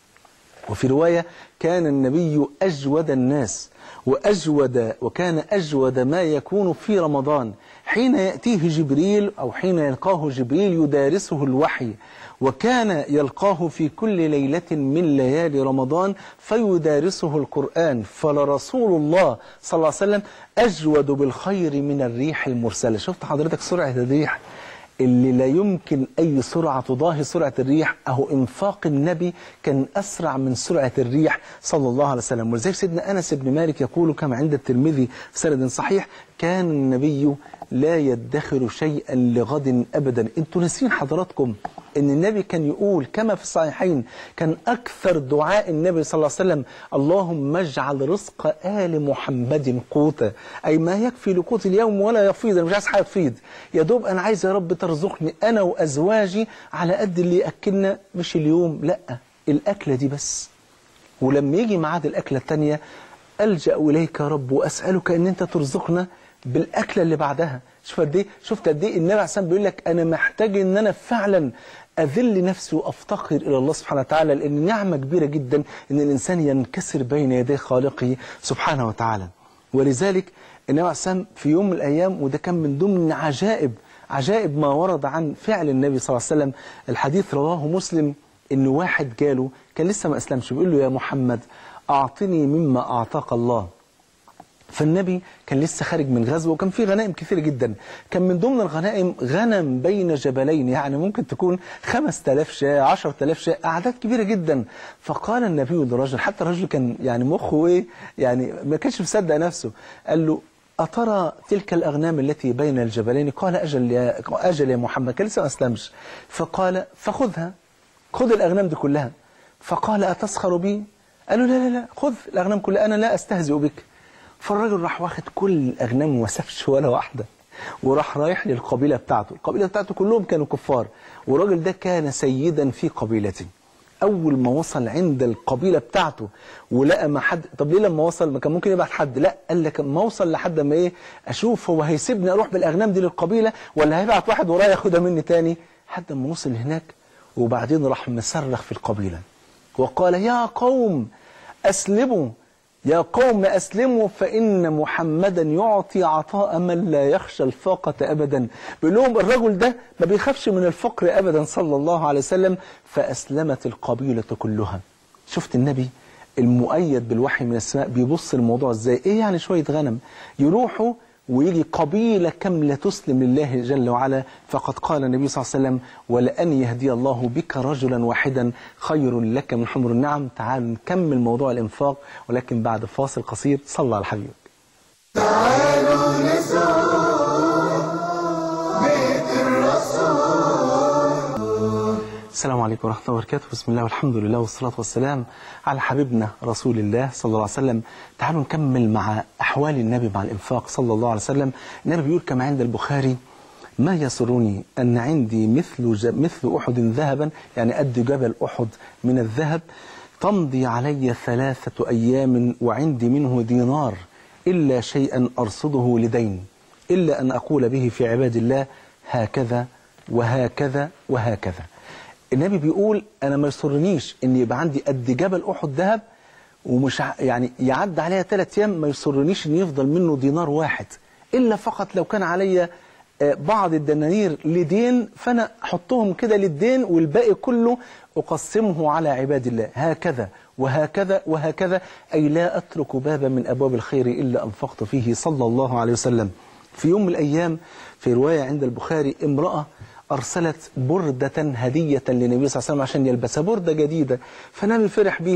وفي رواية كان النبي أجود الناس وأجود وكان أجود ما يكون في رمضان حين يأتيه جبريل أو حين يلقاه جبريل يدارسه الوحي وكان يلقاه في كل ليلة من ليالي رمضان فيدارسه القرآن فلرسول الله صلى الله عليه وسلم أجود بالخير من الريح المرسلة شفت حضرتك سرعة الريح اللي لا يمكن أي سرعة تضاهي سرعة الريح أهو إنفاق النبي كان أسرع من سرعة الريح صلى الله عليه وسلم ولذلك سيدنا أنس بن مالك يقول كما عند الترمذي في سند صحيح كان النبي لا يدخر شيئا لغد أبدا انتوا ناسين حضراتكم ان النبي كان يقول كما في الصحيحين كان اكثر دعاء النبي صلى الله عليه وسلم اللهم اجعل رزق ال محمد قوتا اي ما يكفي لقوت اليوم ولا يفيض انا مش عايز حاجه تفيض يا دوب انا عايز يا رب ترزقني انا وازواجي على قد اللي ياكلنا مش اليوم لا الاكله دي بس ولما يجي ميعاد الاكله الثانيه الجا اليك يا رب واسالك ان انت ترزقنا بالاكله اللي بعدها شوف قد ايه شفت قد ايه النبي عليه الصلاه بيقول لك انا محتاج ان انا فعلا اذل نفسي وافتقر الى الله سبحانه وتعالى لان نعمه كبيره جدا ان الانسان ينكسر بين يدي خالقه سبحانه وتعالى ولذلك النبي عليه الصلاه في يوم من الايام وده كان من ضمن عجائب عجائب ما ورد عن فعل النبي صلى الله عليه وسلم الحديث رواه مسلم ان واحد جاله كان لسه ما اسلمش بيقول له يا محمد اعطني مما اعطاك الله فالنبي كان لسه خارج من غزوه وكان في غنائم كثيره جدا كان من ضمن الغنائم غنم بين جبلين يعني ممكن تكون 5000 شاة 10000 شاة اعداد كبيره جدا فقال النبي للرجل حتى الرجل كان يعني مخه ايه يعني ما كانش مصدق نفسه قال له أترى تلك الأغنام التي بين الجبلين قال أجل يا, أجل يا محمد كان لسه ما أسلمش فقال فخذها خذ الأغنام دي كلها فقال أتسخر بي قال له لا لا لا خذ الأغنام كلها أنا لا أستهزئ بك فالراجل راح واخد كل الأغنام وما سابش ولا واحدة وراح رايح للقبيلة بتاعته القبيلة بتاعته كلهم كانوا كفار والراجل ده كان سيدا في قبيلته أول ما وصل عند القبيلة بتاعته ولقى ما حد طب ليه لما وصل ما كان ممكن يبعت حد لا قال لك ما اوصل لحد ما ايه أشوف هو هيسيبني أروح بالأغنام دي للقبيلة ولا هيبعت واحد ورايا ياخدها مني تاني حتى ما وصل هناك وبعدين راح مصرخ في القبيلة وقال يا قوم أسلموا يا قوم أسلموا فإن محمدا يعطي عطاء من لا يخشى الفاقة أبدا بيقول لهم الرجل ده ما بيخافش من الفقر أبدا صلى الله عليه وسلم فأسلمت القبيلة كلها شفت النبي المؤيد بالوحي من السماء بيبص الموضوع ازاي ايه يعني شوية غنم يروحوا ويجي قبيلة كاملة تسلم لله جل وعلا فقد قال النبي صلى الله عليه وسلم ولأن يهدي الله بك رجلا واحدا خير لك من حمر النعم تعالوا نكمل موضوع الإنفاق ولكن بعد فاصل قصير صلى على حبيبك تعالوا نزور بيت الرسول السلام عليكم ورحمة الله وبركاته بسم الله والحمد لله والصلاة والسلام على حبيبنا رسول الله صلى الله عليه وسلم تعالوا نكمل مع أحوال النبي مع الإنفاق صلى الله عليه وسلم النبي بيقول كما عند البخاري ما يسرني أن عندي مثل ج... مثل أحد ذهبا يعني قد جبل أحد من الذهب تمضي علي ثلاثة أيام وعندي منه دينار إلا شيئا أرصده لدين إلا أن أقول به في عباد الله هكذا وهكذا وهكذا النبي بيقول انا ما يسرنيش ان يبقى عندي قد جبل احد ذهب ومش ع- يعني يعدي عليا ثلاث ايام ما يسرنيش ان يفضل منه دينار واحد الا فقط لو كان عليا آه، بعض الدنانير لدين فانا احطهم كده للدين والباقي كله اقسمه على عباد الله هكذا وهكذا وهكذا اي لا اترك بابا من ابواب الخير الا انفقت فيه صلى الله عليه وسلم في يوم من الايام في روايه عند البخاري امراه أرسلت بردة هدية للنبي صلى الله عليه وسلم عشان يلبسها بردة جديدة فالنبي فرح بيها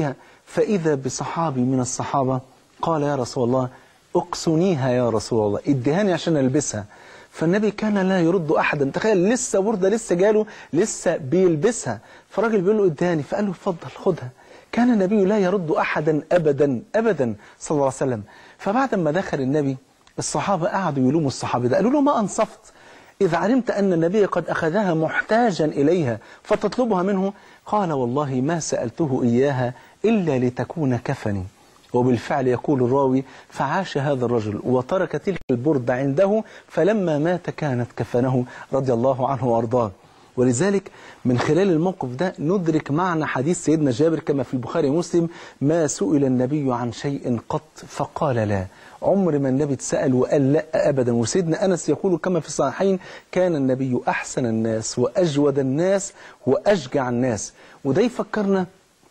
فإذا بصحابي من الصحابة قال يا رسول الله اقسنيها يا رسول الله ادهاني عشان ألبسها فالنبي كان لا يرد أحدا تخيل لسه بردة لسه جاله لسه بيلبسها فالراجل بيقول له ادهاني فقال له اتفضل خدها كان النبي لا يرد أحدا أبدا أبدا صلى الله عليه وسلم فبعد ما دخل النبي الصحابة قعدوا يلوموا الصحابي ده قالوا له ما أنصفت إذا علمت أن النبي قد أخذها محتاجا إليها فتطلبها منه قال والله ما سألته إياها إلا لتكون كفني وبالفعل يقول الراوي فعاش هذا الرجل وترك تلك البردة عنده فلما مات كانت كفنه رضي الله عنه وأرضاه ولذلك من خلال الموقف ده ندرك معنى حديث سيدنا جابر كما في البخاري ومسلم ما سئل النبي عن شيء قط فقال لا عمر ما النبي اتسأل وقال لا أبدا وسيدنا أنس يقول كما في الصحيحين كان النبي أحسن الناس وأجود الناس وأشجع الناس وده يفكرنا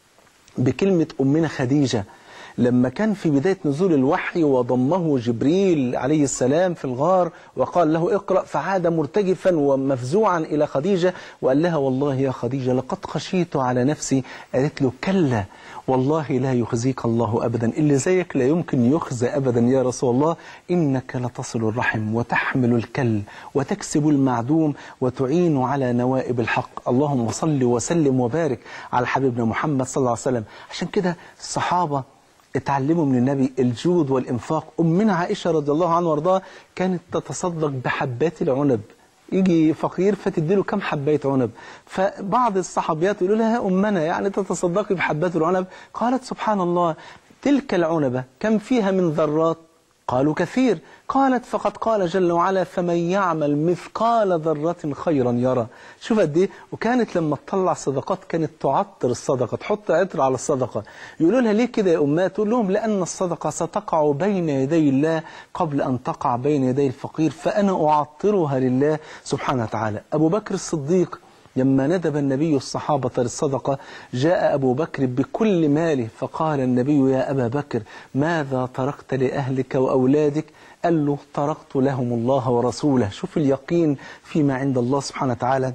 بكلمة أمنا خديجة لما كان في بداية نزول الوحي وضمه جبريل عليه السلام في الغار وقال له اقرأ فعاد مرتجفا ومفزوعا إلى خديجة وقال لها والله يا خديجة لقد خشيت على نفسي قالت له كلا والله لا يخزيك الله أبدا اللي زيك لا يمكن يخزى أبدا يا رسول الله إنك لتصل الرحم وتحمل الكل وتكسب المعدوم وتعين على نوائب الحق اللهم صل وسلم وبارك على حبيبنا محمد صلى الله عليه وسلم عشان كده الصحابة اتعلموا من النبي الجود والإنفاق أمنا عائشة رضي الله عنها وارضاها كانت تتصدق بحبات العنب يجي فقير فتديله كم حباية عنب فبعض الصحابيات يقولوا لها يا أمنا يعني تتصدقي بحبات العنب قالت سبحان الله تلك العنبة كم فيها من ذرات قالوا كثير قالت فقد قال جل وعلا فمن يعمل مثقال ذرة خيرا يرى شوف قد ايه وكانت لما تطلع صدقات كانت تعطر الصدقة تحط عطر على الصدقة يقولوا لها ليه كده يا أمات تقول لهم لأن الصدقة ستقع بين يدي الله قبل أن تقع بين يدي الفقير فأنا أعطرها لله سبحانه وتعالى أبو بكر الصديق لما ندب النبي الصحابة للصدقة جاء أبو بكر بكل ماله فقال النبي يا أبا بكر ماذا تركت لأهلك وأولادك قال له تركت لهم الله ورسوله شوف اليقين فيما عند الله سبحانه وتعالى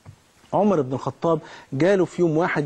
عمر بن الخطاب جاله في يوم واحد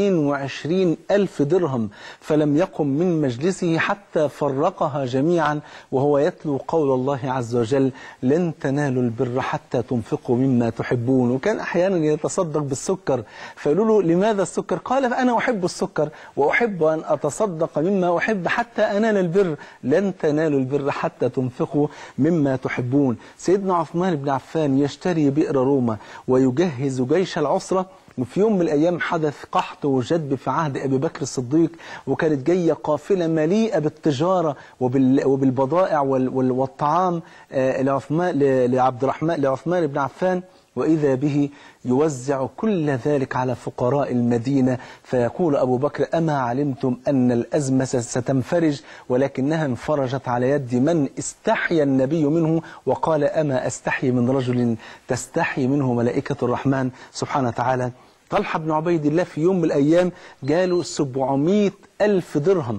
22 ألف درهم فلم يقم من مجلسه حتى فرقها جميعا وهو يتلو قول الله عز وجل لن تنالوا البر حتى تنفقوا مما تحبون وكان أحيانا يتصدق بالسكر فيقولوا له لماذا السكر قال فأنا أحب السكر وأحب أن أتصدق مما أحب حتى أنال البر لن تنالوا البر حتى تنفقوا مما تحبون سيدنا عثمان بن عفان يشتري بئر روما ويجهز جيش العسرة وفي يوم من الأيام حدث قحط وجدب في عهد أبي بكر الصديق وكانت جاية قافلة مليئة بالتجارة وبال وبالبضائع وال وال والطعام آه، لعثمان ل- لعبد الرحمن لعثمان بن عفان وإذا به يوزع كل ذلك على فقراء المدينة فيقول أبو بكر أما علمتم أن الأزمة ستنفرج ولكنها انفرجت على يد من استحيا النبي منه وقال أما أستحي من رجل تستحي منه ملائكة الرحمن سبحانه وتعالى طلحة بن عبيد الله في يوم من الأيام جاله 700 ألف درهم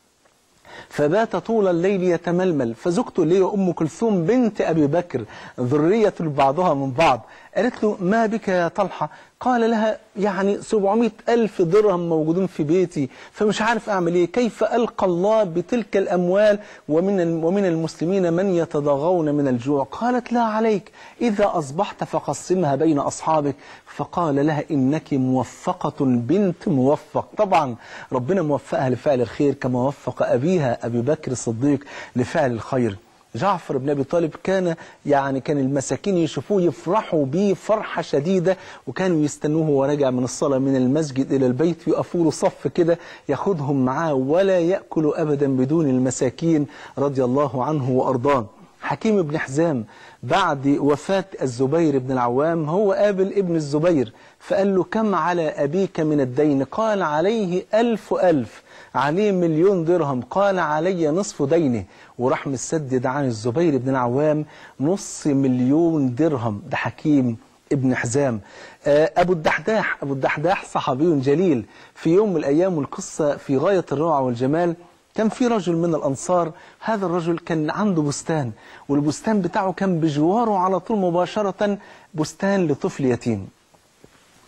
فبات طول الليل يتململ فزوجته اللي هي أم كلثوم بنت أبي بكر ذرية بعضها من بعض قالت له ما بك يا طلحة قال لها يعني 700 ألف درهم موجودين في بيتي فمش عارف أعمل إيه كيف ألقى الله بتلك الأموال ومن ومن المسلمين من يتضاغون من الجوع قالت لا عليك إذا أصبحت فقسمها بين أصحابك فقال لها إنك موفقة بنت موفق طبعا ربنا موفقها لفعل الخير كما وفق أبيها أبي بكر الصديق لفعل الخير جعفر بن أبي طالب كان يعني كان المساكين يشوفوه يفرحوا بيه فرحة شديدة وكانوا يستنوه وهو راجع من الصلاة من المسجد إلى البيت يقفوا له صف كده ياخدهم معاه ولا يأكل أبدا بدون المساكين رضي الله عنه وأرضاه حكيم بن حزام بعد وفاة الزبير بن العوام هو قابل ابن الزبير فقال له كم على أبيك من الدين قال عليه ألف ألف عليه مليون درهم قال علي نصف دينه وراح مسدد عن الزبير بن العوام نص مليون درهم ده حكيم ابن حزام آه، أبو الدحداح أبو الدحداح صحابي جليل في يوم من الأيام والقصة في غاية الروعة والجمال كان في رجل من الأنصار هذا الرجل كان عنده بستان والبستان بتاعه كان بجواره على طول مباشرة بستان لطفل يتيم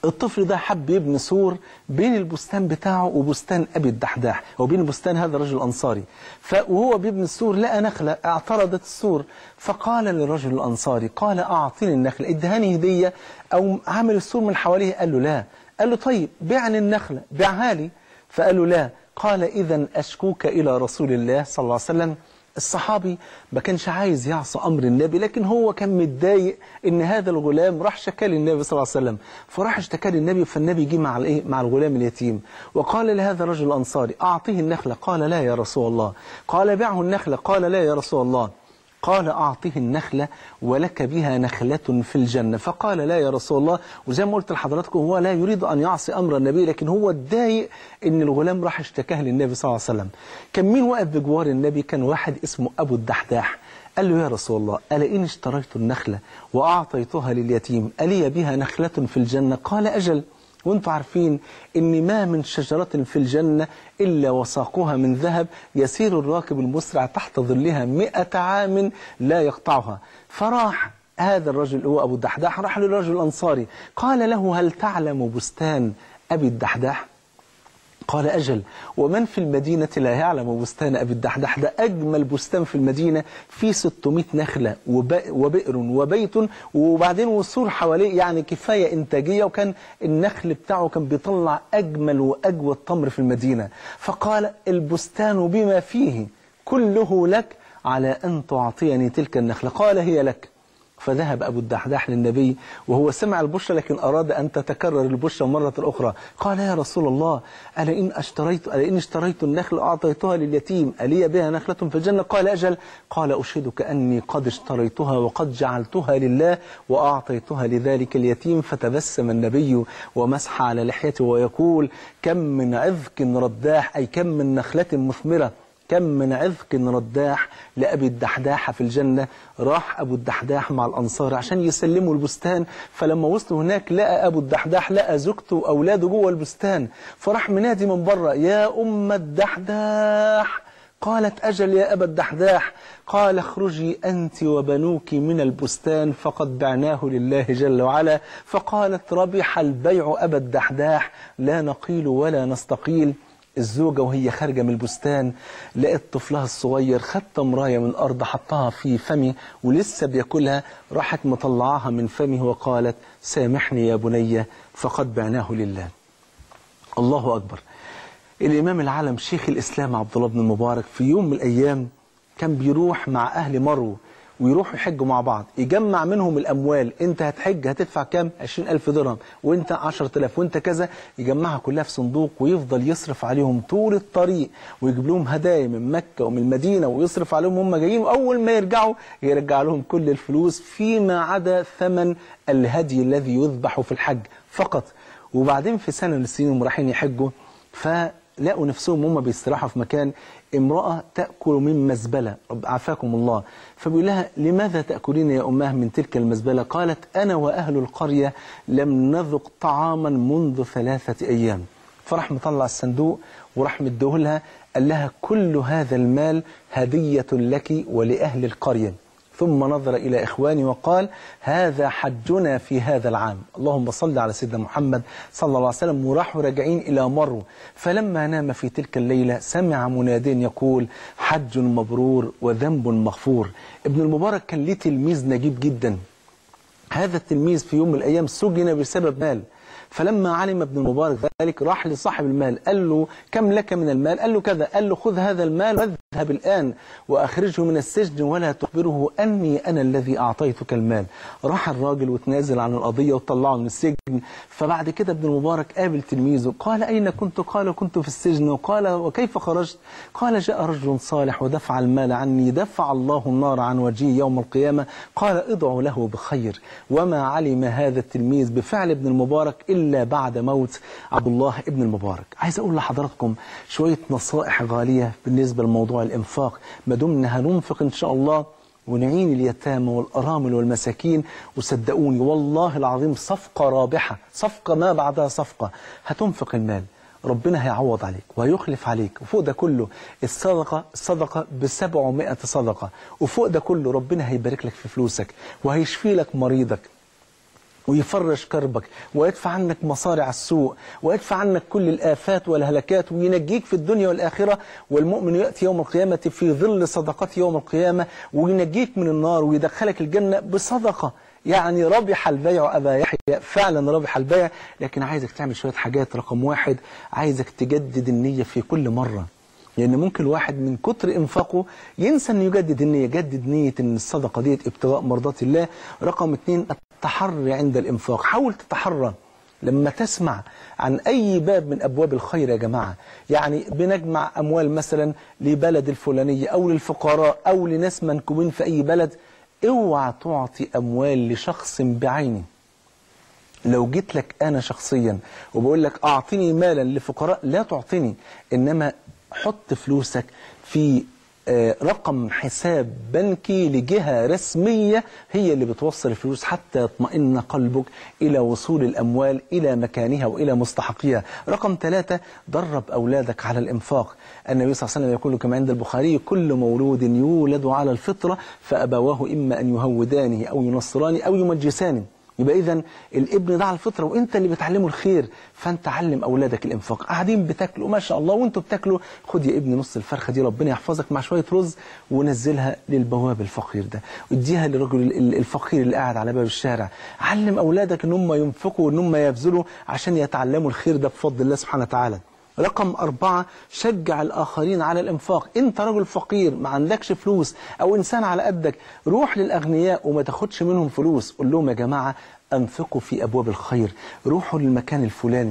الطفل ده حب يبني سور بين البستان بتاعه وبستان أبي الدحداح وبين بستان هذا الرجل الأنصاري وهو بيبني السور لقى نخلة اعترضت السور فقال للرجل الأنصاري قال أعطيني النخلة ادهاني هدية أو عامل السور من حواليه قال له لا قال له طيب بيعني النخلة بيعها لي فقال له لا قال إذا أشكوك إلى رسول الله صلى الله عليه وسلم الصحابي ما كانش عايز يعصى أمر النبي لكن هو كان متضايق إن هذا الغلام راح شكى للنبي صلى الله عليه وسلم فراح اشتكى للنبي فالنبي جه مع الايه مع الغلام اليتيم وقال لهذا الرجل الأنصاري أعطيه النخلة قال لا يا رسول الله قال بعه النخلة قال لا يا رسول الله قال أعطيه النخلة ولك بها نخلة في الجنة فقال لا يا رسول الله وزي ما قلت لحضراتكم هو لا يريد أن يعصي أمر النبي لكن هو اتضايق إن الغلام راح اشتكاه للنبي صلى الله عليه وسلم كان مين واقف بجوار النبي كان واحد اسمه أبو الدحداح قال له يا رسول الله ألا إن اشتريت النخلة وأعطيتها لليتيم ألي بها نخلة في الجنة قال أجل وانتم عارفين ان ما من شجرة في الجنة إلا وساقها من ذهب يسير الراكب المسرع تحت ظلها مئة عام لا يقطعها فراح هذا الرجل هو أبو الدحداح راح للرجل الأنصاري قال له هل تعلم بستان أبي الدحداح قال أجل ومن في المدينة لا يعلم بستان أبي الدحدح ده أجمل بستان في المدينة فيه 600 نخلة وبئر وبيت وبعدين والسور حواليه يعني كفاية إنتاجية وكان النخل بتاعه كان بيطلع أجمل وأجود تمر في المدينة فقال البستان بما فيه كله لك على أن تعطيني تلك النخلة قال هي لك فذهب أبو الدحداح للنبي وهو سمع البشرى لكن أراد أن تتكرر البشرى مرة أخرى قال يا رسول الله ألا إن اشتريت ألا إن اشتريت النخل أعطيتها لليتيم ألي بها نخلة في الجنة قال أجل قال أشهدك أني قد اشتريتها وقد جعلتها لله وأعطيتها لذلك اليتيم فتبسم النبي ومسح على لحيته ويقول كم من عذق رداح أي كم من نخلة مثمرة كم من عذق رداح لأبي الدحداح في الجنة راح أبو الدحداح مع الأنصار عشان يسلموا البستان فلما وصلوا هناك لقى أبو الدحداح لقى زوجته وأولاده جوه البستان فراح منادي من بره يا أم الدحداح قالت أجل يا أبا الدحداح قال اخرجي أنت وبنوك من البستان فقد بعناه لله جل وعلا فقالت ربح البيع أبا الدحداح لا نقيل ولا نستقيل الزوجة وهي خارجة من البستان لقت طفلها الصغير خد تمراية من الأرض حطها في فمي ولسه بياكلها راحت مطلعاها من فمه وقالت سامحني يا بني فقد بعناه لله الله أكبر الإمام العالم شيخ الإسلام عبد الله بن المبارك في يوم من الأيام كان بيروح مع أهل مرو ويروحوا يحجوا مع بعض يجمع منهم الأموال أنت هتحج هتدفع كام 20000 درهم وأنت 10000 وأنت كذا يجمعها كلها في صندوق ويفضل يصرف عليهم طول الطريق ويجيب لهم هدايا من مكة ومن المدينة ويصرف عليهم هم جايين وأول ما يرجعوا يرجع لهم كل الفلوس فيما عدا ثمن الهدي الذي يذبح في الحج فقط وبعدين في سنة من السنين هم رايحين يحجوا فلقوا نفسهم هم بيستراحوا في مكان امرأة تأكل من مزبلة رب عافاكم الله فبيقول لها لماذا تأكلين يا أماه من تلك المزبلة قالت أنا وأهل القرية لم نذق طعاما منذ ثلاثة أيام فراح مطلع الصندوق وراح مديه لها قال لها كل هذا المال هدية لك ولأهل القرية ثم نظر إلى إخواني وقال هذا حجنا في هذا العام اللهم صل على سيدنا محمد صلى الله عليه وسلم وراحوا راجعين إلى مرو فلما نام في تلك الليلة سمع مناد يقول حج مبرور وذنب مغفور ابن المبارك كان ليه تلميذ نجيب جدا هذا التلميذ في يوم من الأيام سجن بسبب مال فلما علم ابن المبارك ذلك راح لصاحب المال قال له كم لك من المال قال له كذا قال له خذ هذا المال واذهب الآن وأخرجه من السجن ولا تخبره أني أنا الذي أعطيتك المال راح الراجل وتنازل عن القضية وطلعه من السجن فبعد كده ابن المبارك قابل تلميذه قال أين كنت قال كنت في السجن وقال وكيف خرجت قال جاء رجل صالح ودفع المال عني دفع الله النار عن وجهي يوم القيامة قال ادعوا له بخير وما علم هذا التلميذ بفعل ابن المبارك إلا بعد موت عبد الله ابن المبارك عايز أقول لحضراتكم شوية نصائح غالية بالنسبة لموضوع الإنفاق ما دمنا هننفق إن شاء الله ونعين اليتامى والأرامل والمساكين وصدقوني والله العظيم صفقة رابحة صفقة ما بعدها صفقة هتنفق المال ربنا هيعوض عليك وهيخلف عليك وفوق ده كله الصدقة الصدقة بسبعمائة صدقة وفوق ده كله ربنا هيبارك لك في فلوسك وهيشفي لك مريضك ويفرج كربك ويدفع عنك مصارع السوء ويدفع عنك كل الآفات والهلكات وينجيك في الدنيا والآخرة والمؤمن يأتي يوم القيامة في ظل صدقته يوم القيامة وينجيك من النار ويدخلك الجنة بصدقة يعني ربح البيع أبا يحيى فعلا ربح البيع لكن عايزك تعمل شوية حاجات رقم واحد عايزك تجدد النية في كل مرة لأن ممكن الواحد من كتر إنفاقه ينسى أن يجدد النية يجدد نية أن الصدقة ديت ابتغاء مرضات الله رقم اتنين التحري عند الإنفاق حاول تتحرى لما تسمع عن أي باب من أبواب الخير يا جماعة يعني بنجمع أموال مثلا لبلد الفلانية أو للفقراء أو لناس منكوبين في أي بلد اوعى تعطي أموال لشخص بعينه لو جيت لك أنا شخصيا وبقول لك أعطني مالا لفقراء لا تعطني إنما حط فلوسك في آه، رقم حساب بنكي لجهة رسمية هي اللي بتوصل الفلوس حتى يطمئن قلبك إلى وصول الأموال إلى مكانها وإلى مستحقيها رقم ثلاثة درب أولادك على الإنفاق النبي صلى الله عليه وسلم يقول كما عند البخاري كل مولود يولد على الفطرة فأبواه إما أن يهودانه أو ينصرانه أو يمجسانه يبقى اذا الابن ده على الفطره وانت اللي بتعلمه الخير فانت علم اولادك الانفاق قاعدين بتاكلوا ما شاء الله وانتوا بتاكلوا خد يا ابني نص الفرخه دي ربنا يحفظك مع شويه رز ونزلها للبواب الفقير ده واديها للرجل ال- الفقير اللي قاعد على باب الشارع علم اولادك ان هم ينفقوا وان هم يبذلوا عشان يتعلموا الخير ده بفضل الله سبحانه وتعالى رقم أربعة شجع الآخرين على الإنفاق أنت رجل فقير ما عندكش فلوس أو إنسان على قدك روح للأغنياء وما تاخدش منهم فلوس قول لهم يا جماعة أنفقوا في أبواب الخير روحوا للمكان الفلاني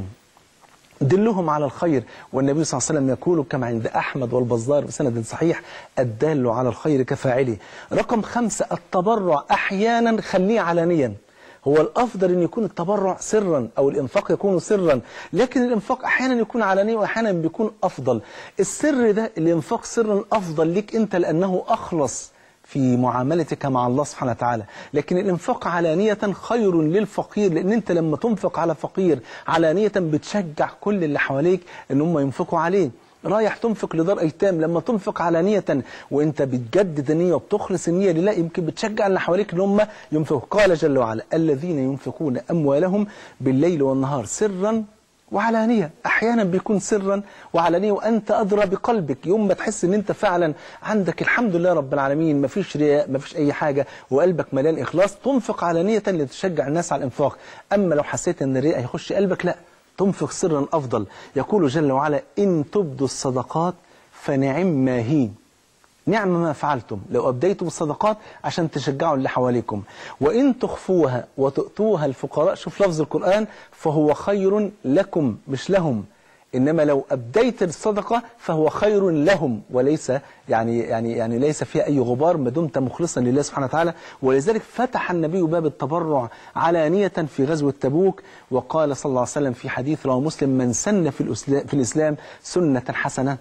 دلهم على الخير والنبي صلى الله عليه وسلم يقول كما عند أحمد والبزار بسند صحيح الدال على الخير كفاعله رقم خمسة التبرع أحيانا خليه علانيا هو الأفضل أن يكون التبرع سرا أو الإنفاق يكون سرا لكن الإنفاق أحيانا يكون علاني وأحيانا بيكون أفضل السر ده الإنفاق سرا أفضل لك أنت لأنه أخلص في معاملتك مع الله سبحانه وتعالى لكن الإنفاق علانية خير للفقير لأن أنت لما تنفق على فقير علانية بتشجع كل اللي حواليك أن هم ينفقوا عليه رايح تنفق لدار ايتام لما تنفق علانية وانت بتجدد النية وبتخلص النية لله يمكن بتشجع اللي حواليك ان هم ينفقوا قال جل وعلا الذين ينفقون اموالهم بالليل والنهار سرا وعلانية احيانا بيكون سرا وعلانية وانت ادرى بقلبك يوم ما تحس ان انت فعلا عندك الحمد لله رب العالمين مفيش رياء مفيش اي حاجة وقلبك مليان اخلاص تنفق علانية لتشجع الناس على الانفاق اما لو حسيت ان الرياء هيخش قلبك لا تنفق سرا أفضل يقول جل وعلا إن تبدوا الصدقات فنعم ما هي نعم ما فعلتم لو أبديتم الصدقات عشان تشجعوا اللي حواليكم وإن تخفوها وتؤتوها الفقراء شوف لفظ القرآن فهو خير لكم مش لهم إنما لو أبديت الصدقة فهو خير لهم وليس يعني يعني يعني ليس فيها أي غبار ما دمت مخلصا لله سبحانه وتعالى ولذلك فتح النبي باب التبرع علانية في غزوة تبوك وقال صلى الله عليه وسلم في حديث رواه مسلم من سن في الإسلام, في الإسلام سنة حسنة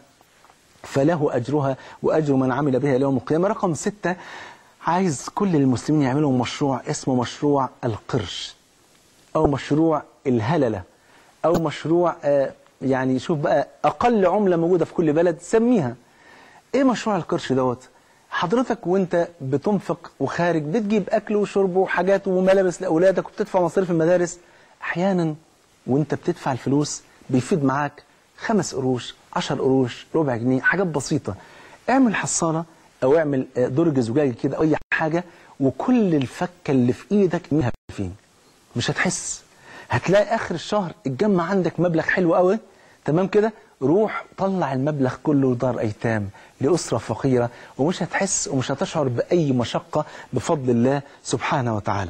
فله أجرها وأجر من عمل بها يوم القيامة رقم ستة عايز كل المسلمين يعملوا مشروع اسمه مشروع القرش أو مشروع الهللة أو مشروع آه يعني شوف بقى أقل عملة موجودة في كل بلد سميها إيه مشروع القرش دوت حضرتك وانت بتنفق وخارج بتجيب أكل وشرب وحاجات وملابس لأولادك وبتدفع مصاريف المدارس أحيانا وانت بتدفع الفلوس بيفيد معاك خمس قروش عشر قروش ربع جنيه حاجات بسيطة اعمل حصالة او اعمل آه، درج زجاجي كده اي حاجة وكل الفكة اللي في ايدك منها فين مش هتحس هتلاقي اخر الشهر اتجمع عندك مبلغ حلو قوي تمام كده روح طلع المبلغ كله دار ايتام لاسره فقيره ومش هتحس ومش هتشعر باي مشقه بفضل الله سبحانه وتعالى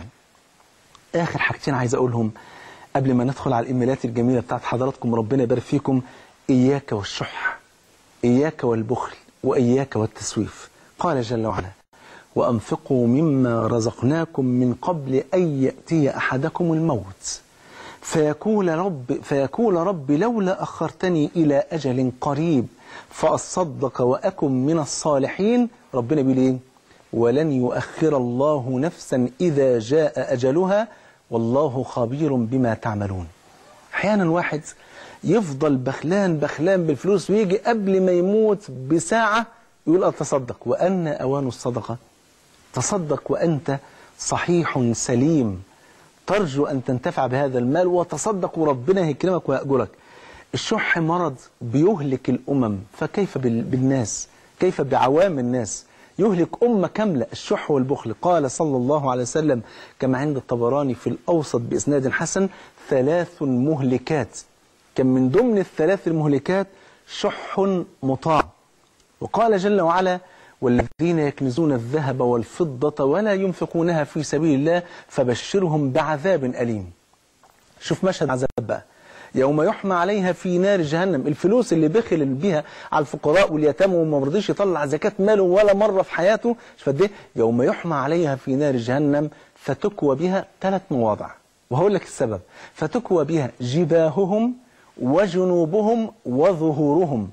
اخر حاجتين عايز اقولهم قبل ما ندخل على الايميلات الجميله بتاعت حضراتكم ربنا يبارك فيكم اياك والشح اياك والبخل واياك والتسويف قال جل وعلا وأنفقوا مما رزقناكم من قبل أن يأتي أحدكم الموت فيقول رب, فيقول رب لولا أخرتني إلى أجل قريب فأصدق وأكن من الصالحين ربنا بيقول إيه ولن يؤخر الله نفسا إذا جاء أجلها والله خبير بما تعملون أحيانا واحد يفضل بخلان بخلان بالفلوس ويجي قبل ما يموت بساعة يقول أتصدق وأن أوان الصدقة تصدق وأنت صحيح سليم ترجو أن تنتفع بهذا المال وتصدق وربنا هيكرمك ويأجرك الشح مرض بيهلك الأمم فكيف بال- بالناس كيف بعوام الناس يهلك أمة كاملة الشح والبخل قال صلى الله عليه وسلم كما عند الطبراني في الأوسط بإسناد حسن ثلاث مهلكات كان من ضمن الثلاث المهلكات شح مطاع وقال جل وعلا والذين يكنزون الذهب والفضة ولا ينفقونها في سبيل الله فبشرهم بعذاب أليم شوف مشهد عذاب بقى يوم يحمى عليها في نار جهنم الفلوس اللي بخل بيها على الفقراء واليتامى وما رضيش يطلع زكاة ماله ولا مرة في حياته شوف قد ايه يوم يحمى عليها في نار جهنم فتكوى بها ثلاث مواضع وهقول لك السبب فتكوى بها جباههم وجنوبهم وظهورهم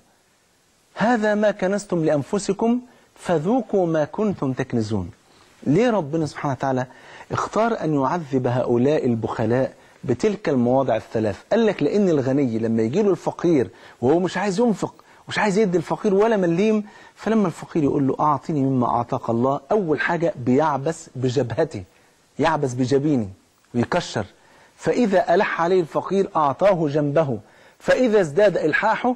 هذا ما كنستم لأنفسكم فذوقوا ما كنتم تكنزون ليه ربنا سبحانه وتعالى اختار أن يعذب هؤلاء البخلاء بتلك المواضع الثلاث قال لك لأن الغني لما يجي له الفقير وهو مش عايز ينفق مش عايز يدي الفقير ولا مليم فلما الفقير يقول له أعطني مما أعطاك الله أول حاجة بيعبس بجبهته يعبس بجبينه ويكشر فإذا ألح عليه الفقير أعطاه جنبه فإذا ازداد إلحاحه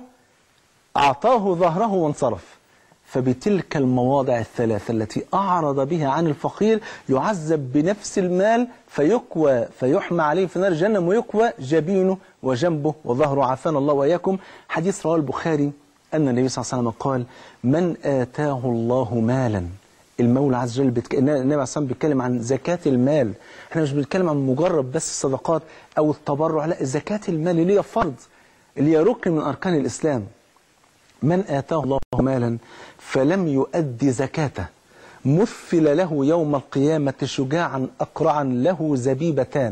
أعطاه ظهره وانصرف فبتلك المواضع الثلاثة التي أعرض بها عن الفقير يعذب بنفس المال فيكوى فيحمى عليه في نار جهنم ويكوى جبينه وجنبه وظهره عافانا الله وإياكم حديث رواه البخاري أن النبي صلى الله عليه وسلم قال من آتاه الله مالا المولى عز وجل بتك... النبي عليه الصلاة والسلام بيتكلم عن زكاة المال احنا مش بنتكلم عن مجرد بس الصدقات أو التبرع لا زكاة المال اللي هي فرض اللي هي ركن من أركان الإسلام من آتاه الله مالا فلم يؤد زكاته مثل له يوم القيامة شجاعا أقرعا له زبيبتان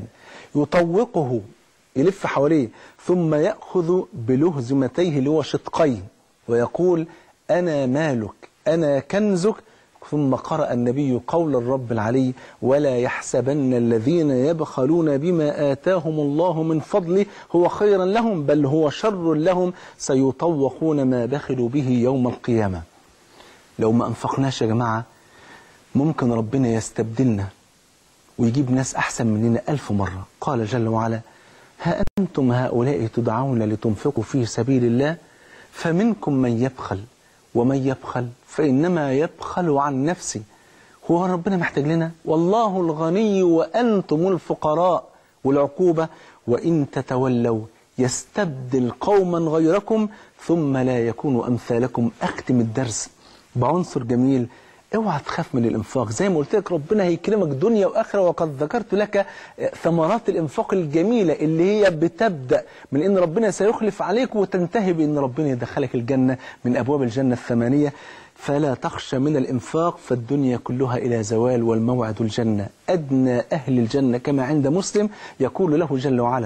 يطوقه يلف حواليه ثم يأخذ بلهزمتيه اللي هو شقيه ويقول أنا مالك أنا كنزك ثم قرأ النبي قول الرب العلي ولا يحسبن الذين يبخلون بما آتاهم الله من فضله هو خيرا لهم بل هو شر لهم سيطوقون ما بخلوا به يوم القيامة لو ما أنفقناش يا جماعة ممكن ربنا يستبدلنا ويجيب ناس أحسن مننا ألف مرة قال جل وعلا ها أنتم هؤلاء تدعون لتنفقوا في سبيل الله فمنكم من يبخل ومن يبخل فإنما يبخل عن نفسه هو ربنا محتاج لنا والله الغني وأنتم الفقراء والعقوبة وإن تتولوا يستبدل قوما غيركم ثم لا يكونوا أمثالكم أختم الدرس بعنصر جميل اوعى تخاف من الانفاق زي ما قلت لك ربنا هيكرمك دنيا واخره وقد ذكرت لك ثمرات الانفاق الجميله اللي هي بتبدا من ان ربنا سيخلف عليك وتنتهي بان ربنا يدخلك الجنه من ابواب الجنه الثمانيه فلا تخشى من الانفاق فالدنيا كلها الى زوال والموعد الجنه ادنى اهل الجنه كما عند مسلم يقول له جل وعلا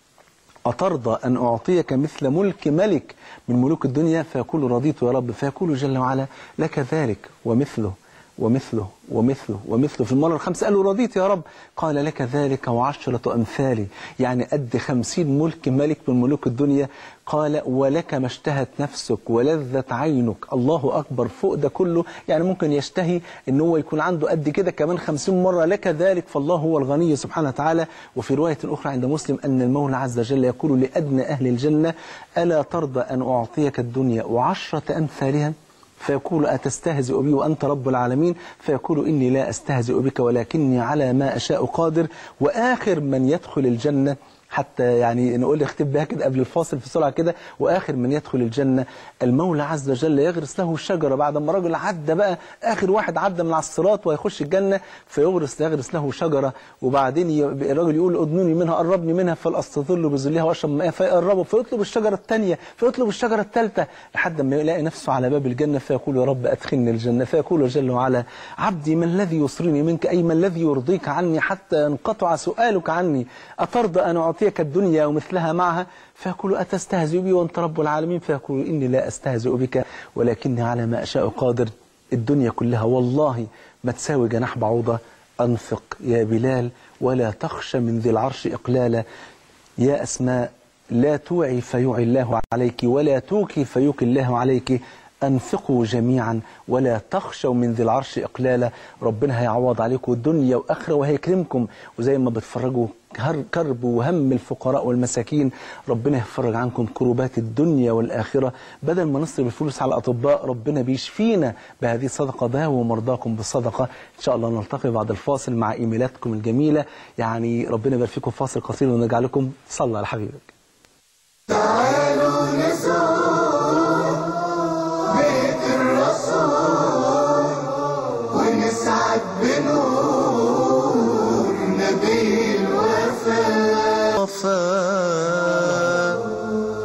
أترضى أن أعطيك مثل ملك ملك من ملوك الدنيا فيقول رضيت يا رب فيقول جل وعلا لك ذلك ومثله ومثله ومثله ومثله في المرة الخامسة قال له رضيت يا رب قال لك ذلك وعشرة أمثالي يعني قد خمسين ملك ملك من ملوك الدنيا قال ولك ما اشتهت نفسك ولذت عينك الله أكبر فوق ده كله يعني ممكن يشتهي ان هو يكون عنده قد كده كمان خمسين مرة لك ذلك فالله هو الغني سبحانه وتعالى وفي رواية أخرى عند مسلم أن المولى عز وجل يقول لأدنى أهل الجنة ألا ترضى أن أعطيك الدنيا وعشرة أمثالها فيقول أتستهزئ بي وأنت رب العالمين فيقول إني لا أستهزئ بك ولكني على ما أشاء قادر وآخر من يدخل الجنة حتى يعني نقول اختم بها كده قبل الفاصل في سرعه كده واخر من يدخل الجنه المولى عز وجل يغرس له الشجره بعد ما الراجل عدى بقى اخر واحد عدى من على الصراط ويخش الجنه فيغرس يغرس له شجره وبعدين ي- الراجل يقول ادنوني منها قربني منها فالاستظل بظلها واشرب ماء فيقربه فيطلب الشجره الثانيه فيطلب الشجره الثالثه لحد ما يلاقي نفسه على باب الجنه فيقول يا رب ادخلني الجنه فيقول جل وعلا عبدي ما الذي يصرني منك اي ما الذي يرضيك عني حتى ينقطع سؤالك عني اترضى ان اعطيك الدنيا ومثلها معها فيقول أتستهزئ بي وأنت رب العالمين فيقول إني لا أستهزئ بك ولكني على ما أشاء قادر الدنيا كلها والله ما تساوي جناح بعوضة أنفق يا بلال ولا تخشى من ذي العرش إقلالا يا أسماء لا توعي فيوعي الله عليك ولا توكي فيوكي الله عليك أنفقوا جميعا ولا تخشوا من ذي العرش إقلالا ربنا هيعوض عليكم الدنيا وآخرة وهيكرمكم وزي ما بتفرجوا هر- كرب وهم الفقراء والمساكين ربنا يفرج عنكم كروبات الدنيا والآخرة بدل ما نصرف الفلوس على الأطباء ربنا بيشفينا بهذه الصدقة داووا مرضاكم بالصدقة إن شاء الله نلتقي بعد الفاصل مع إيميلاتكم الجميلة يعني ربنا يبارك فيكم فاصل قصير ونرجع لكم صلى على حبيبك تعالوا نزور بيت الرسول ونسعد بنور نبي الوفاء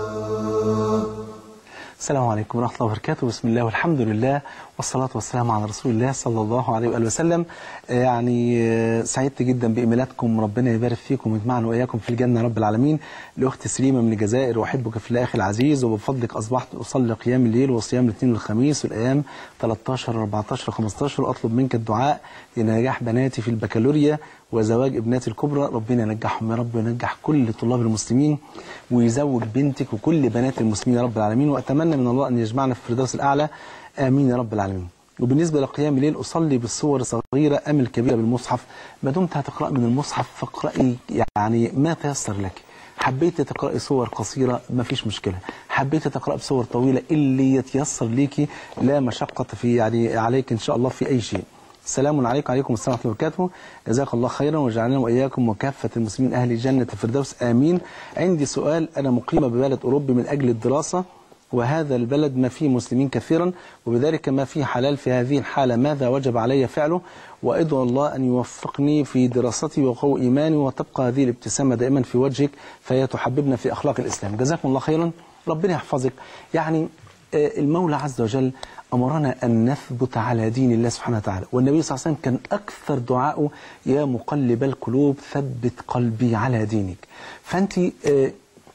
السلام عليكم ورحمة الله وبركاته بسم الله والحمد لله والصلاة والسلام على رسول الله صلى الله عليه وآله وسلم آه، يعني آه، سعدت جدا بإيميلاتكم ربنا يبارك فيكم ويجمعنا وإياكم في الجنة رب العالمين لأختي سليمة من الجزائر وأحبك في الله أخي العزيز وبفضلك أصبحت أصلي قيام الليل وصيام الاثنين والخميس والأيام 13 14 15 وأطلب منك الدعاء لنجاح بناتي في البكالوريا وزواج ابناتي الكبرى ربنا ينجحهم يا رب وينجح كل طلاب المسلمين ويزوج بنتك وكل بنات المسلمين يا رب العالمين واتمنى من الله ان يجمعنا في الفردوس الاعلى امين يا رب العالمين وبالنسبه لقيام الليل اصلي بالصور الصغيره ام الكبيره بالمصحف ما دمت هتقرا من المصحف فاقراي يعني ما تيسر لك حبيت تقرأي صور قصيرة ما فيش مشكلة حبيت تقرأ بصور طويلة اللي يتيسر ليكي لا مشقة في يعني عليك إن شاء الله في أي شيء السلام عليكم وعليكم السلام ورحمة الله وبركاته جزاك الله خيرا وجعلنا وإياكم وكافة المسلمين أهل جنة الفردوس آمين عندي سؤال أنا مقيمة ببلد أوروبي من أجل الدراسة وهذا البلد ما فيه مسلمين كثيرا وبذلك ما فيه حلال في هذه الحالة ماذا وجب علي فعله وأدعو الله أن يوفقني في دراستي وقوي إيماني وتبقى هذه الابتسامة دائما في وجهك فهي تحببنا في أخلاق الإسلام جزاكم الله خيرا ربنا يحفظك يعني آه، المولى عز وجل أمرنا أن نثبت على دين الله سبحانه وتعالى والنبي صلى الله عليه وسلم كان أكثر دعاءه يا مقلب القلوب ثبت قلبي على دينك فأنت آه،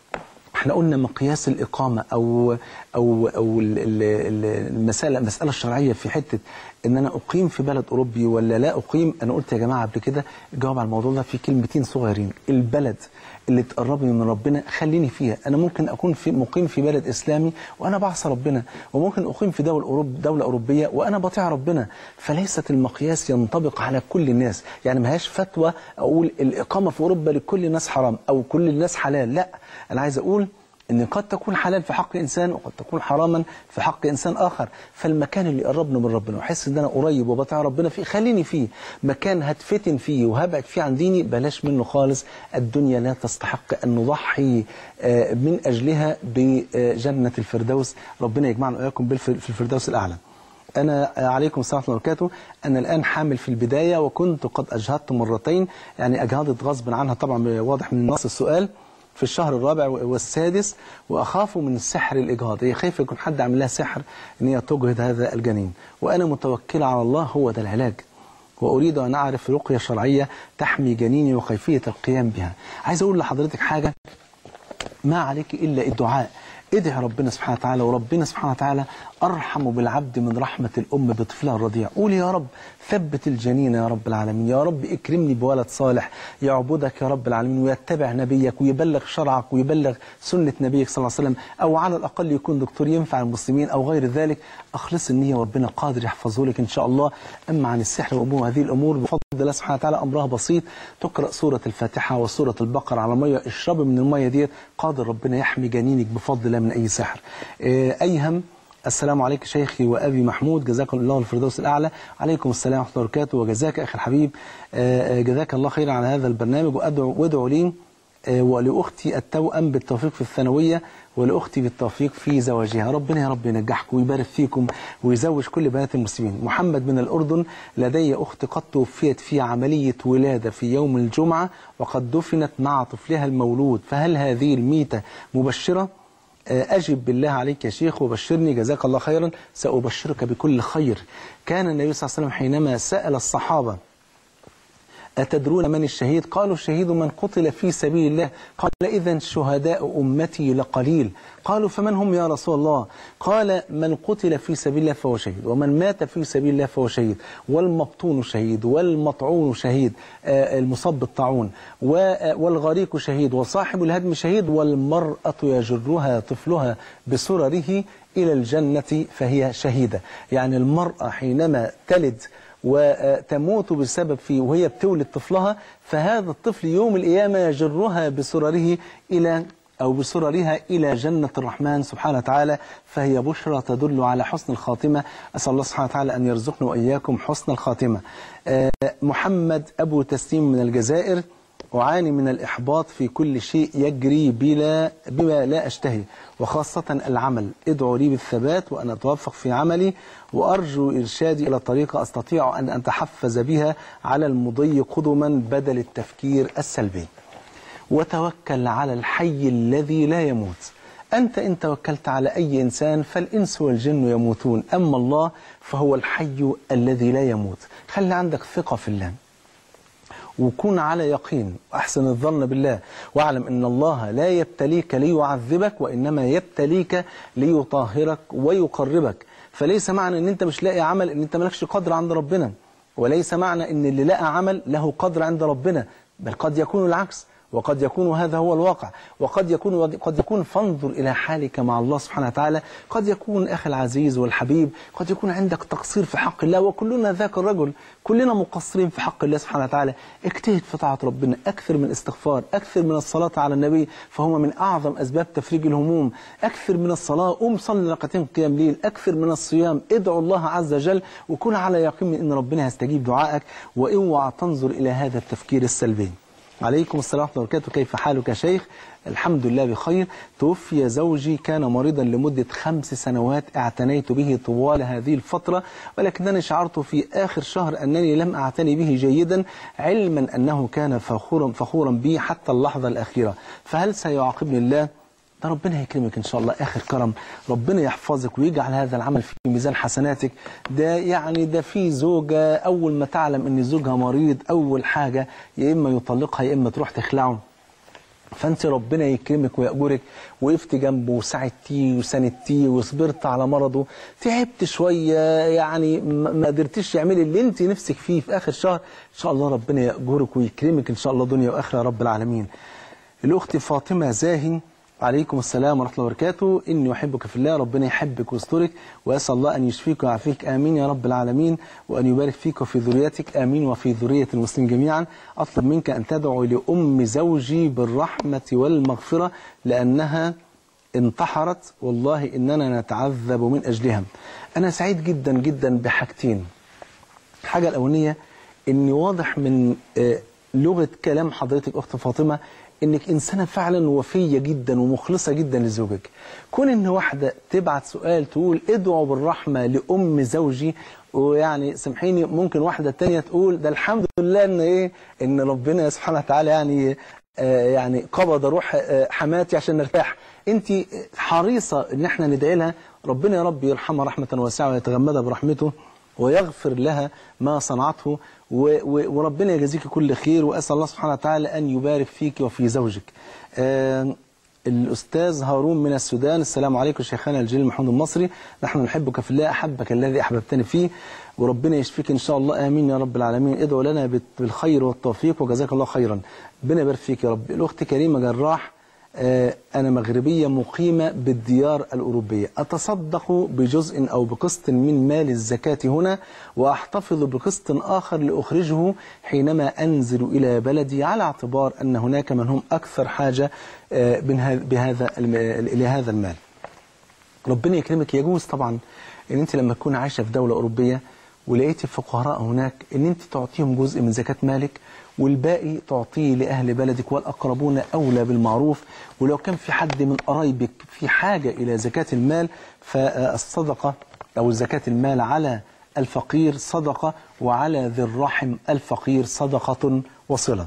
احنا قلنا مقياس الإقامة أو أو أو ال- ال- ال- المسألة المسألة الشرعية في حتة إن أنا أقيم في بلد أوروبي ولا لا أقيم أنا قلت يا جماعة قبل كده الجواب على الموضوع ده في كلمتين صغيرين البلد اللي تقربني من ربنا خليني فيها أنا ممكن أكون في مقيم في بلد إسلامي وأنا بعصى ربنا وممكن أقيم في دولة أوروب دولة أوروبية وأنا بطيع ربنا فليست المقياس ينطبق على كل الناس يعني ما هياش فتوى أقول الإقامة في أوروبا لكل الناس حرام أو كل الناس حلال لا أنا عايز أقول ان قد تكون حلال في حق انسان وقد تكون حراما في حق انسان اخر فالمكان اللي يقربنا من ربنا واحس ان انا قريب وبطيع ربنا فيه خليني فيه مكان هتفتن فيه وهبعد فيه عن ديني بلاش منه خالص الدنيا لا تستحق ان نضحي آه، من اجلها بجنه الفردوس ربنا يجمعنا واياكم بالف- في الفردوس الاعلى أنا عليكم السلام ورحمة الله وبركاته أنا الآن حامل في البداية وكنت قد أجهضت مرتين يعني أجهضت غصب عنها طبعا واضح من نص السؤال في الشهر الرابع والسادس وأخاف من السحر الإجهاض هي خايفة يكون حد عامل لها سحر إن هي تجهض هذا الجنين وأنا متوكلة على الله هو ده العلاج وأريد أن أعرف رقية شرعية تحمي جنيني وكيفية القيام بها عايز أقول لحضرتك حاجة ما عليك إلا الدعاء ادعي ربنا سبحانه وتعالى وربنا سبحانه وتعالى أرحم بالعبد من رحمة الأم بطفلها الرضيع قول يا رب ثبت الجنين يا رب العالمين يا رب اكرمني بولد صالح يعبدك يا رب العالمين ويتبع نبيك ويبلغ شرعك ويبلغ سنة نبيك صلى الله عليه وسلم أو على الأقل يكون دكتور ينفع المسلمين أو غير ذلك أخلص النية وربنا قادر يحفظه لك إن شاء الله أما عن السحر وأمور هذه الأمور بفضل الله سبحانه وتعالى أمرها بسيط تقرأ سورة الفاتحة وسورة البقرة على مية اشربي من المية ديت قادر ربنا يحمي جنينك بفضل الله من أي سحر آه، أيهم السلام عليك شيخي وأبي محمود جزاكم الله الفردوس الأعلى عليكم السلام ورحمة الله وبركاته وجزاك أخي الحبيب آه، آه، جزاك الله خيرا على هذا البرنامج وأدعو وادعوا لي آه، ولأختي التوأم بالتوفيق في الثانوية ولأختي بالتوفيق في زواجها ربنا يا رب ينجحكم ويبارك فيكم ويزوج كل بنات المسلمين محمد من الأردن لدي أخت قد توفيت في عملية ولادة في يوم الجمعة وقد دفنت مع طفلها المولود فهل هذه الميتة مبشرة؟ آه، أجب بالله عليك يا شيخ وبشرني جزاك الله خيرا سأبشرك بكل خير كان النبي صلى الله عليه وسلم حينما سأل الصحابة أتدرون من الشهيد قالوا الشهيد من قتل في سبيل الله قال إذا شهداء أمتي لقليل قالوا فمن هم يا رسول الله قال من قتل في سبيل الله فهو شهيد ومن مات في سبيل الله فهو شهيد والمبطون شهيد والمطعون شهيد آه، المصاب بالطاعون و- آه، والغريق شهيد وصاحب الهدم شهيد والمرأة يجرها طفلها بسرره إلى الجنة فهي شهيدة يعني المرأة حينما تلد وتموت بسبب في وهي بتولد طفلها فهذا الطفل يوم القيامة يجرها بسرره إلى أو بسررها إلى جنة الرحمن سبحانه وتعالى فهي بشرى تدل على حسن الخاتمة أسأل الله سبحانه وتعالى أن يرزقنا وإياكم حسن الخاتمة آه، محمد أبو تسليم من الجزائر أعاني من الإحباط في كل شيء يجري بلا بما لا أشتهي وخاصة العمل ادعوا لي بالثبات وأن أتوفق في عملي وأرجو إرشادي إلى طريقة أستطيع أن أتحفز بها على المضي قدما بدل التفكير السلبي وتوكل على الحي الذي لا يموت أنت إن توكلت على أي إنسان فالإنس والجن يموتون أما الله فهو الحي الذي لا يموت خلي عندك ثقة في الله وكون على يقين وأحسن الظن بالله واعلم أن الله لا يبتليك ليعذبك وإنما يبتليك ليطهرك ويقربك فليس معنى أن أنت مش لاقي عمل أن أنت مالكش قدر عند ربنا وليس معنى أن اللي لقى عمل له قدر عند ربنا بل قد يكون العكس وقد يكون هذا هو الواقع وقد يكون قد يكون فانظر إلى حالك مع الله سبحانه وتعالى قد يكون أخي العزيز والحبيب قد يكون عندك تقصير في حق الله وكلنا ذاك الرجل كلنا مقصرين في حق الله سبحانه وتعالى اجتهد في طاعة ربنا أكثر من الاستغفار أكثر من الصلاة على النبي فهو من أعظم أسباب تفريج الهموم أكثر من الصلاة قوم صلي ركعتين قيام ليل أكثر من الصيام ادعو الله عز وجل وكن على يقين من أن ربنا هيستجيب دعائك واوعى تنظر إلى هذا التفكير السلبي عليكم السلام ورحمة الله وبركاته كيف حالك يا شيخ الحمد لله بخير توفي زوجي كان مريضا لمدة خمس سنوات اعتنيت به طوال هذه الفترة ولكنني شعرت في آخر شهر أنني لم أعتني به جيدا علما أنه كان فخورا, فخورا بي حتى اللحظة الأخيرة فهل سيعاقبني الله؟ ده ربنا هيكرمك ان شاء الله اخر كرم ربنا يحفظك ويجعل هذا العمل في ميزان حسناتك ده يعني ده في زوجه اول ما تعلم ان زوجها مريض اول حاجه يا اما يطلقها يا اما تروح تخلعه فانت ربنا يكرمك ويأجرك وقفت جنبه وساعدتيه وساندتيه وصبرت على مرضه تعبت شويه يعني ما ما قدرتيش تعملي اللي انت نفسك فيه في اخر شهر ان شاء الله ربنا يأجرك ويكرمك ان شاء الله دنيا واخره يا رب العالمين الاخت فاطمه زاهي عليكم السلام ورحمة الله وبركاته إني أحبك في الله ربنا يحبك ويسترك وأسأل الله أن يشفيك ويعافيك آمين يا رب العالمين وأن يبارك فيك وفي ذريتك آمين وفي ذرية المسلمين جميعا أطلب منك أن تدعو لأم زوجي بالرحمة والمغفرة لأنها انتحرت والله إننا نتعذب من أجلها أنا سعيد جدا جدا بحاجتين الحاجة الأولانية إن واضح من آه، لغة كلام حضرتك أخت فاطمة انك انسانه فعلا وفيه جدا ومخلصه جدا لزوجك كون ان واحده تبعت سؤال تقول ادعوا بالرحمه لام زوجي ويعني سامحيني ممكن واحده تانية تقول ده الحمد لله ان ايه ان ربنا سبحانه وتعالى يعني آه يعني قبض روح آه حماتي عشان نرتاح انت حريصه ان احنا ندعي لها ربنا يا رب يرحمها رحمه واسعه ويتغمدها برحمته ويغفر لها ما صنعته و- و- وربنا يجازيك كل خير وأسأل الله سبحانه وتعالى أن يبارك فيك وفي زوجك آه، الأستاذ هارون من السودان السلام عليكم شيخنا الجليل محمود المصري نحن نحبك في الله أحبك الذي أحببتني فيه وربنا يشفيك إن شاء الله آمين يا رب العالمين ادعو لنا بت- بالخير والتوفيق وجزاك الله خيرا ربنا يبارك فيك يا رب الأخت كريمة جراح آه، أنا مغربية مقيمة بالديار الأوروبية أتصدق بجزء أو بقسط من مال الزكاة هنا وأحتفظ بقسط آخر لأخرجه حينما أنزل إلى بلدي على اعتبار أن هناك من هم أكثر حاجة آه، من هذا- بهذا الم- إلى هذا المال ربنا يكرمك يجوز طبعا ان انت لما تكون عايشه في دوله اوروبيه ولقيتي فقراء هناك ان انت تعطيهم جزء من زكاه مالك والباقي تعطيه لاهل بلدك والاقربون اولى بالمعروف ولو كان في حد من قرايبك في حاجه الى زكاه المال فالصدقه او زكاه المال على الفقير صدقه وعلى ذي الرحم الفقير صدقه وصله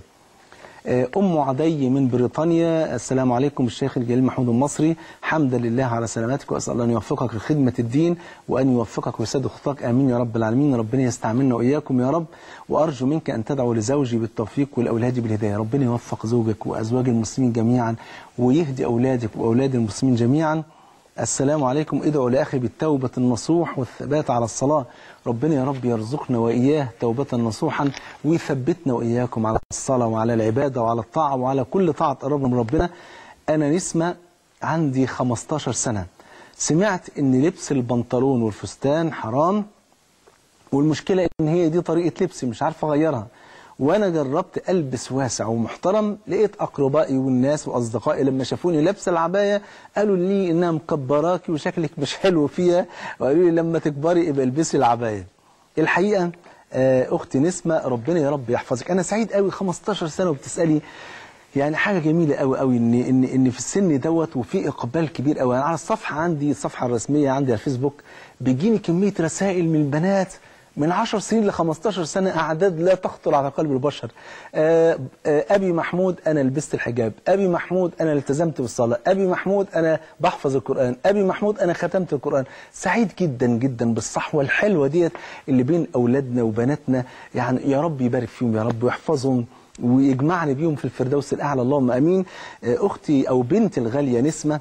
أم عدي من بريطانيا السلام عليكم الشيخ الجليل محمود المصري حمدا لله على سلامتك وأسأل الله أن يوفقك لخدمة الدين وأن يوفقك ويسدد خطاك آمين يا رب العالمين ربنا يستعملنا وإياكم يا رب وأرجو منك أن تدعو لزوجي بالتوفيق والأولاد بالهداية ربنا يوفق زوجك وأزواج المسلمين جميعا ويهدي أولادك وأولاد المسلمين جميعا السلام عليكم ادعوا لأخي بالتوبة النصوح والثبات على الصلاة ربنا يا رب يرزقنا وإياه توبة نصوحا ويثبتنا وإياكم على الصلاة وعلى العبادة وعلى الطاعة وعلى كل طاعة قربنا من ربنا أنا نسمة عندي 15 سنة سمعت إن لبس البنطلون والفستان حرام والمشكلة ان هي دي طريقة لبسي مش عارف اغيرها وانا جربت البس واسع ومحترم لقيت اقربائي والناس واصدقائي لما شافوني لابسه العبايه قالوا لي انها مكبراكي وشكلك مش حلو فيها وقالوا لي لما تكبري يبقى البسي العبايه الحقيقه آه، اختي نسمه ربنا يا رب يحفظك انا سعيد قوي 15 سنه وبتسالي يعني حاجه جميله قوي قوي ان ان ان في السن دوت وفي اقبال كبير قوي انا على الصفحه عندي الصفحه الرسميه عندي على الفيسبوك بيجيني كميه رسائل من البنات من 10 سنين ل 15 سنه اعداد لا تخطر على قلب البشر آه، آه، ابي محمود انا لبست الحجاب ابي محمود انا التزمت بالصلاه ابي محمود انا بحفظ القران ابي محمود انا ختمت القران سعيد جدا جدا بالصحوه الحلوه ديت اللي بين اولادنا وبناتنا يعني يا رب يبارك فيهم يا رب ويحفظهم ويجمعني بيهم في الفردوس الاعلى اللهم امين آه، اختي او بنتي الغاليه نسمه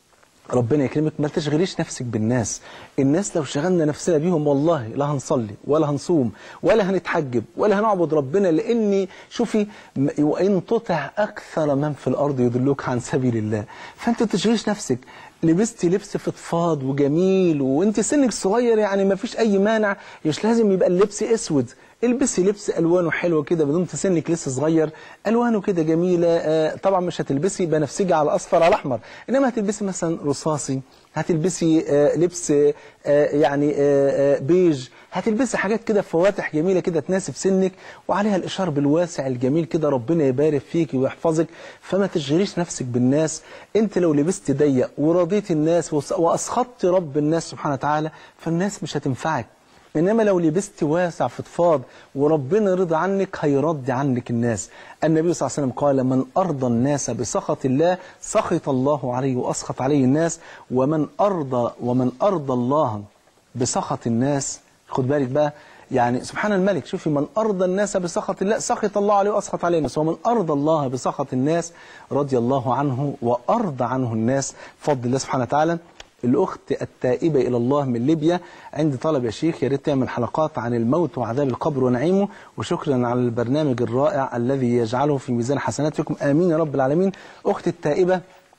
ربنا يكرمك ما تشغليش نفسك بالناس الناس لو شغلنا نفسنا بيهم والله لا هنصلي ولا هنصوم ولا هنتحجب ولا هنعبد ربنا لاني شوفي م- وان تطع اكثر من في الارض يضلوك عن سبيل الله فانت تشغليش نفسك لبستي لبس فضفاض وجميل وانت سنك صغير يعني ما فيش اي مانع مش لازم يبقى اللبس اسود البسي لبس الوانه حلوه كده بدون سنك لسه صغير الوانه كده جميله آه، طبعا مش هتلبسي بنفسجي على اصفر على احمر انما هتلبسي مثلا رصاصي هتلبسي آه، لبس آه، يعني آه، آه، بيج هتلبسي حاجات كده فواتح جميله كده تناسب سنك وعليها الاشارب الواسع الجميل كده ربنا يبارك فيك ويحفظك فما تشغليش نفسك بالناس انت لو لبست ضيق ورضيت الناس وس- واسخطت رب الناس سبحانه وتعالى فالناس مش هتنفعك انما لو لبست واسع فضفاض وربنا رضى عنك هيرضي عنك الناس النبي صلى الله عليه وسلم قال من ارضى الناس بسخط الله سخط الله عليه واسخط عليه الناس ومن ارضى ومن ارضى الله بسخط الناس خد بالك بقى يعني سبحان الملك شوفي من أرضى الناس بسخط الله سخط الله عليه وأسخط عليه الناس ومن أرضى الله بسخط الناس رضي الله عنه وأرضى عنه الناس بفضل الله سبحانه وتعالى الأخت التائبة إلى الله من ليبيا عندي طلب يا شيخ يا ريت تعمل حلقات عن الموت وعذاب القبر ونعيمه وشكرا على البرنامج الرائع الذي يجعله في ميزان حسناتكم آمين يا رب العالمين أخت التائبة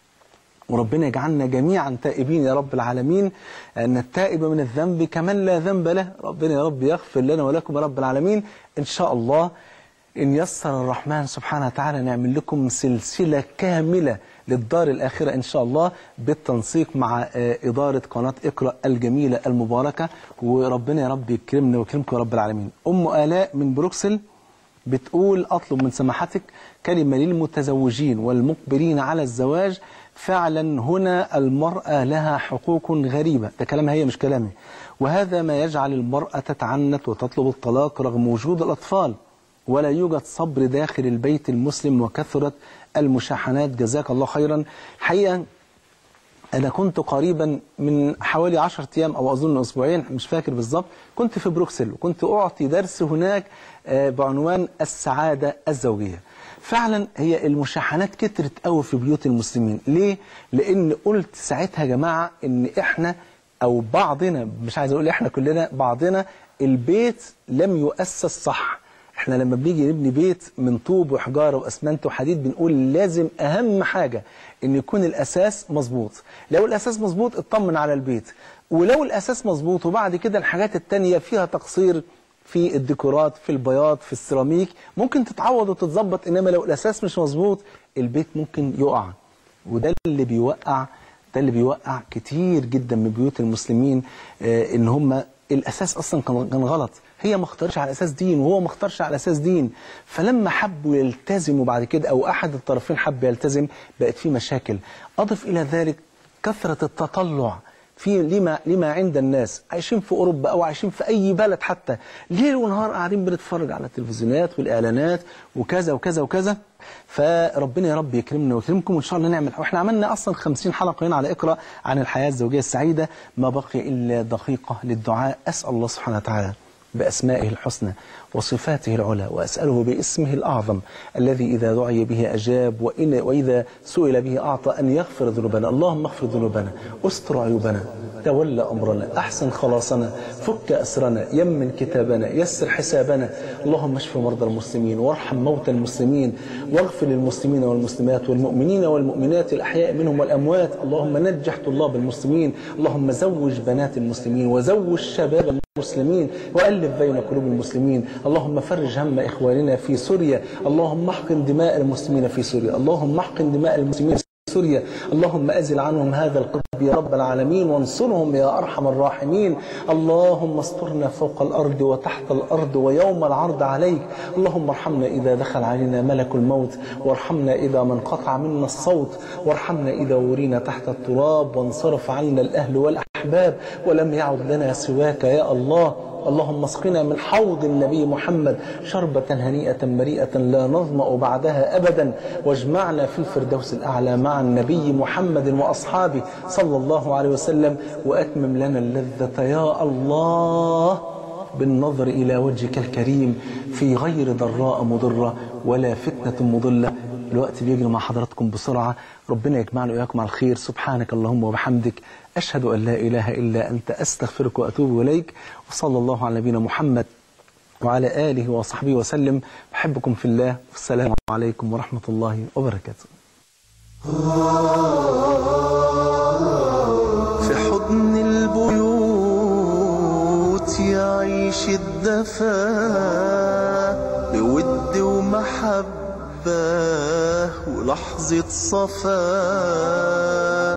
وربنا يجعلنا جميعا تائبين يا رب العالمين أن التائب من الذنب كمن لا ذنب له ربنا يا رب يغفر لنا ولكم يا رب العالمين إن شاء الله إن يسر الرحمن سبحانه وتعالى نعمل لكم سلسلة كاملة للدار الآخرة إن شاء الله بالتنسيق مع آه، إدارة قناة اقرأ الجميلة المباركة وربنا يا رب يكرمنا ويكرمكم يا رب العالمين أم آلاء من بروكسل بتقول أطلب من سماحتك كلمة للمتزوجين والمقبلين على الزواج فعلا هنا المرأة لها حقوق غريبة ده كلامها هي مش كلامي وهذا ما يجعل المرأة تتعنت وتطلب الطلاق رغم وجود الأطفال ولا يوجد صبر داخل البيت المسلم وكثرة المشاحنات جزاك الله خيرا الحقيقة أنا كنت قريبا من حوالي 10 أيام أو أظن أسبوعين مش فاكر بالظبط كنت في بروكسل وكنت أعطي درس هناك آه، بعنوان السعادة الزوجية فعلا هي المشاحنات كترت قوي في بيوت المسلمين ليه؟ لأن قلت ساعتها يا جماعة إن إحنا أو بعضنا مش عايز أقول إحنا كلنا بعضنا البيت لم يؤسس صح احنا لما بنيجي نبني بيت من طوب وحجاره واسمنت وحديد بنقول لازم اهم حاجه ان يكون الاساس مظبوط لو الاساس مظبوط اطمن على البيت ولو الاساس مظبوط وبعد كده الحاجات التانية فيها تقصير في الديكورات في البياض في السيراميك ممكن تتعوض وتتظبط انما لو الاساس مش مظبوط البيت ممكن يقع وده اللي بيوقع ده اللي بيوقع كتير جدا من بيوت المسلمين آه، ان هم الاساس اصلا كان كان غلط هي ما اختارش على اساس دين وهو ما اختارش على اساس دين فلما حبوا يلتزموا بعد كده او احد الطرفين حب يلتزم بقت في مشاكل اضف الى ذلك كثره التطلع في لما لما عند الناس عايشين في اوروبا او عايشين في اي بلد حتى ليل ونهار قاعدين بنتفرج على التلفزيونات والاعلانات وكذا وكذا وكذا فربنا يا رب يكرمنا ويكرمكم وان شاء الله نعمل واحنا عملنا اصلا 50 حلقه هنا على اقرا عن الحياه الزوجيه السعيده ما بقي الا دقيقه للدعاء اسال الله سبحانه وتعالى بأسمائه الحسنى وصفاته العلى وأسأله باسمه الأعظم الذي إذا دعي به أجاب وإن وإذا سئل به أعطى أن يغفر ذنوبنا اللهم اغفر ذنوبنا استر عيوبنا تولى أمرنا أحسن خلاصنا فك أسرنا يمن كتابنا يسر حسابنا اللهم اشف مرضى المسلمين وارحم موتى المسلمين واغفر للمسلمين والمسلمات والمؤمنين والمؤمنات الأحياء منهم والأموات اللهم نجح طلاب المسلمين اللهم زوج بنات المسلمين وزوج شباب المسلمين وألف بين قلوب المسلمين اللهم فرج هم إخواننا في سوريا اللهم احقن دماء المسلمين في سوريا اللهم احقن دماء المسلمين في سوريا اللهم أزل عنهم هذا القطب يا رب العالمين وانصرهم يا أرحم الراحمين اللهم استرنا فوق الأرض وتحت الأرض ويوم العرض عليك اللهم ارحمنا إذا دخل علينا ملك الموت وارحمنا إذا من قطع منا الصوت وارحمنا إذا ورينا تحت التراب وانصرف عنا الأهل والأحباب ولم يعد لنا سواك يا الله اللهم اسقنا من حوض النبي محمد شربة هنيئة مريئة لا نظمأ بعدها أبدا واجمعنا في الفردوس الأعلى مع النبي محمد وأصحابه صلى الله عليه وسلم وأتمم لنا اللذة يا الله بالنظر إلى وجهك الكريم في غير ضراء مضرة ولا فتنة مضلة الوقت بيجري مع حضراتكم بسرعة ربنا يجمعنا وإياكم على الخير سبحانك اللهم وبحمدك أشهد أن لا إله إلا أنت أستغفرك وأتوب إليك وصلى الله على نبينا محمد وعلى آله وصحبه وسلم بحبكم في الله والسلام عليكم ورحمة الله وبركاته في حضن البيوت يعيش الدفا بود ومحبة ولحظة صفا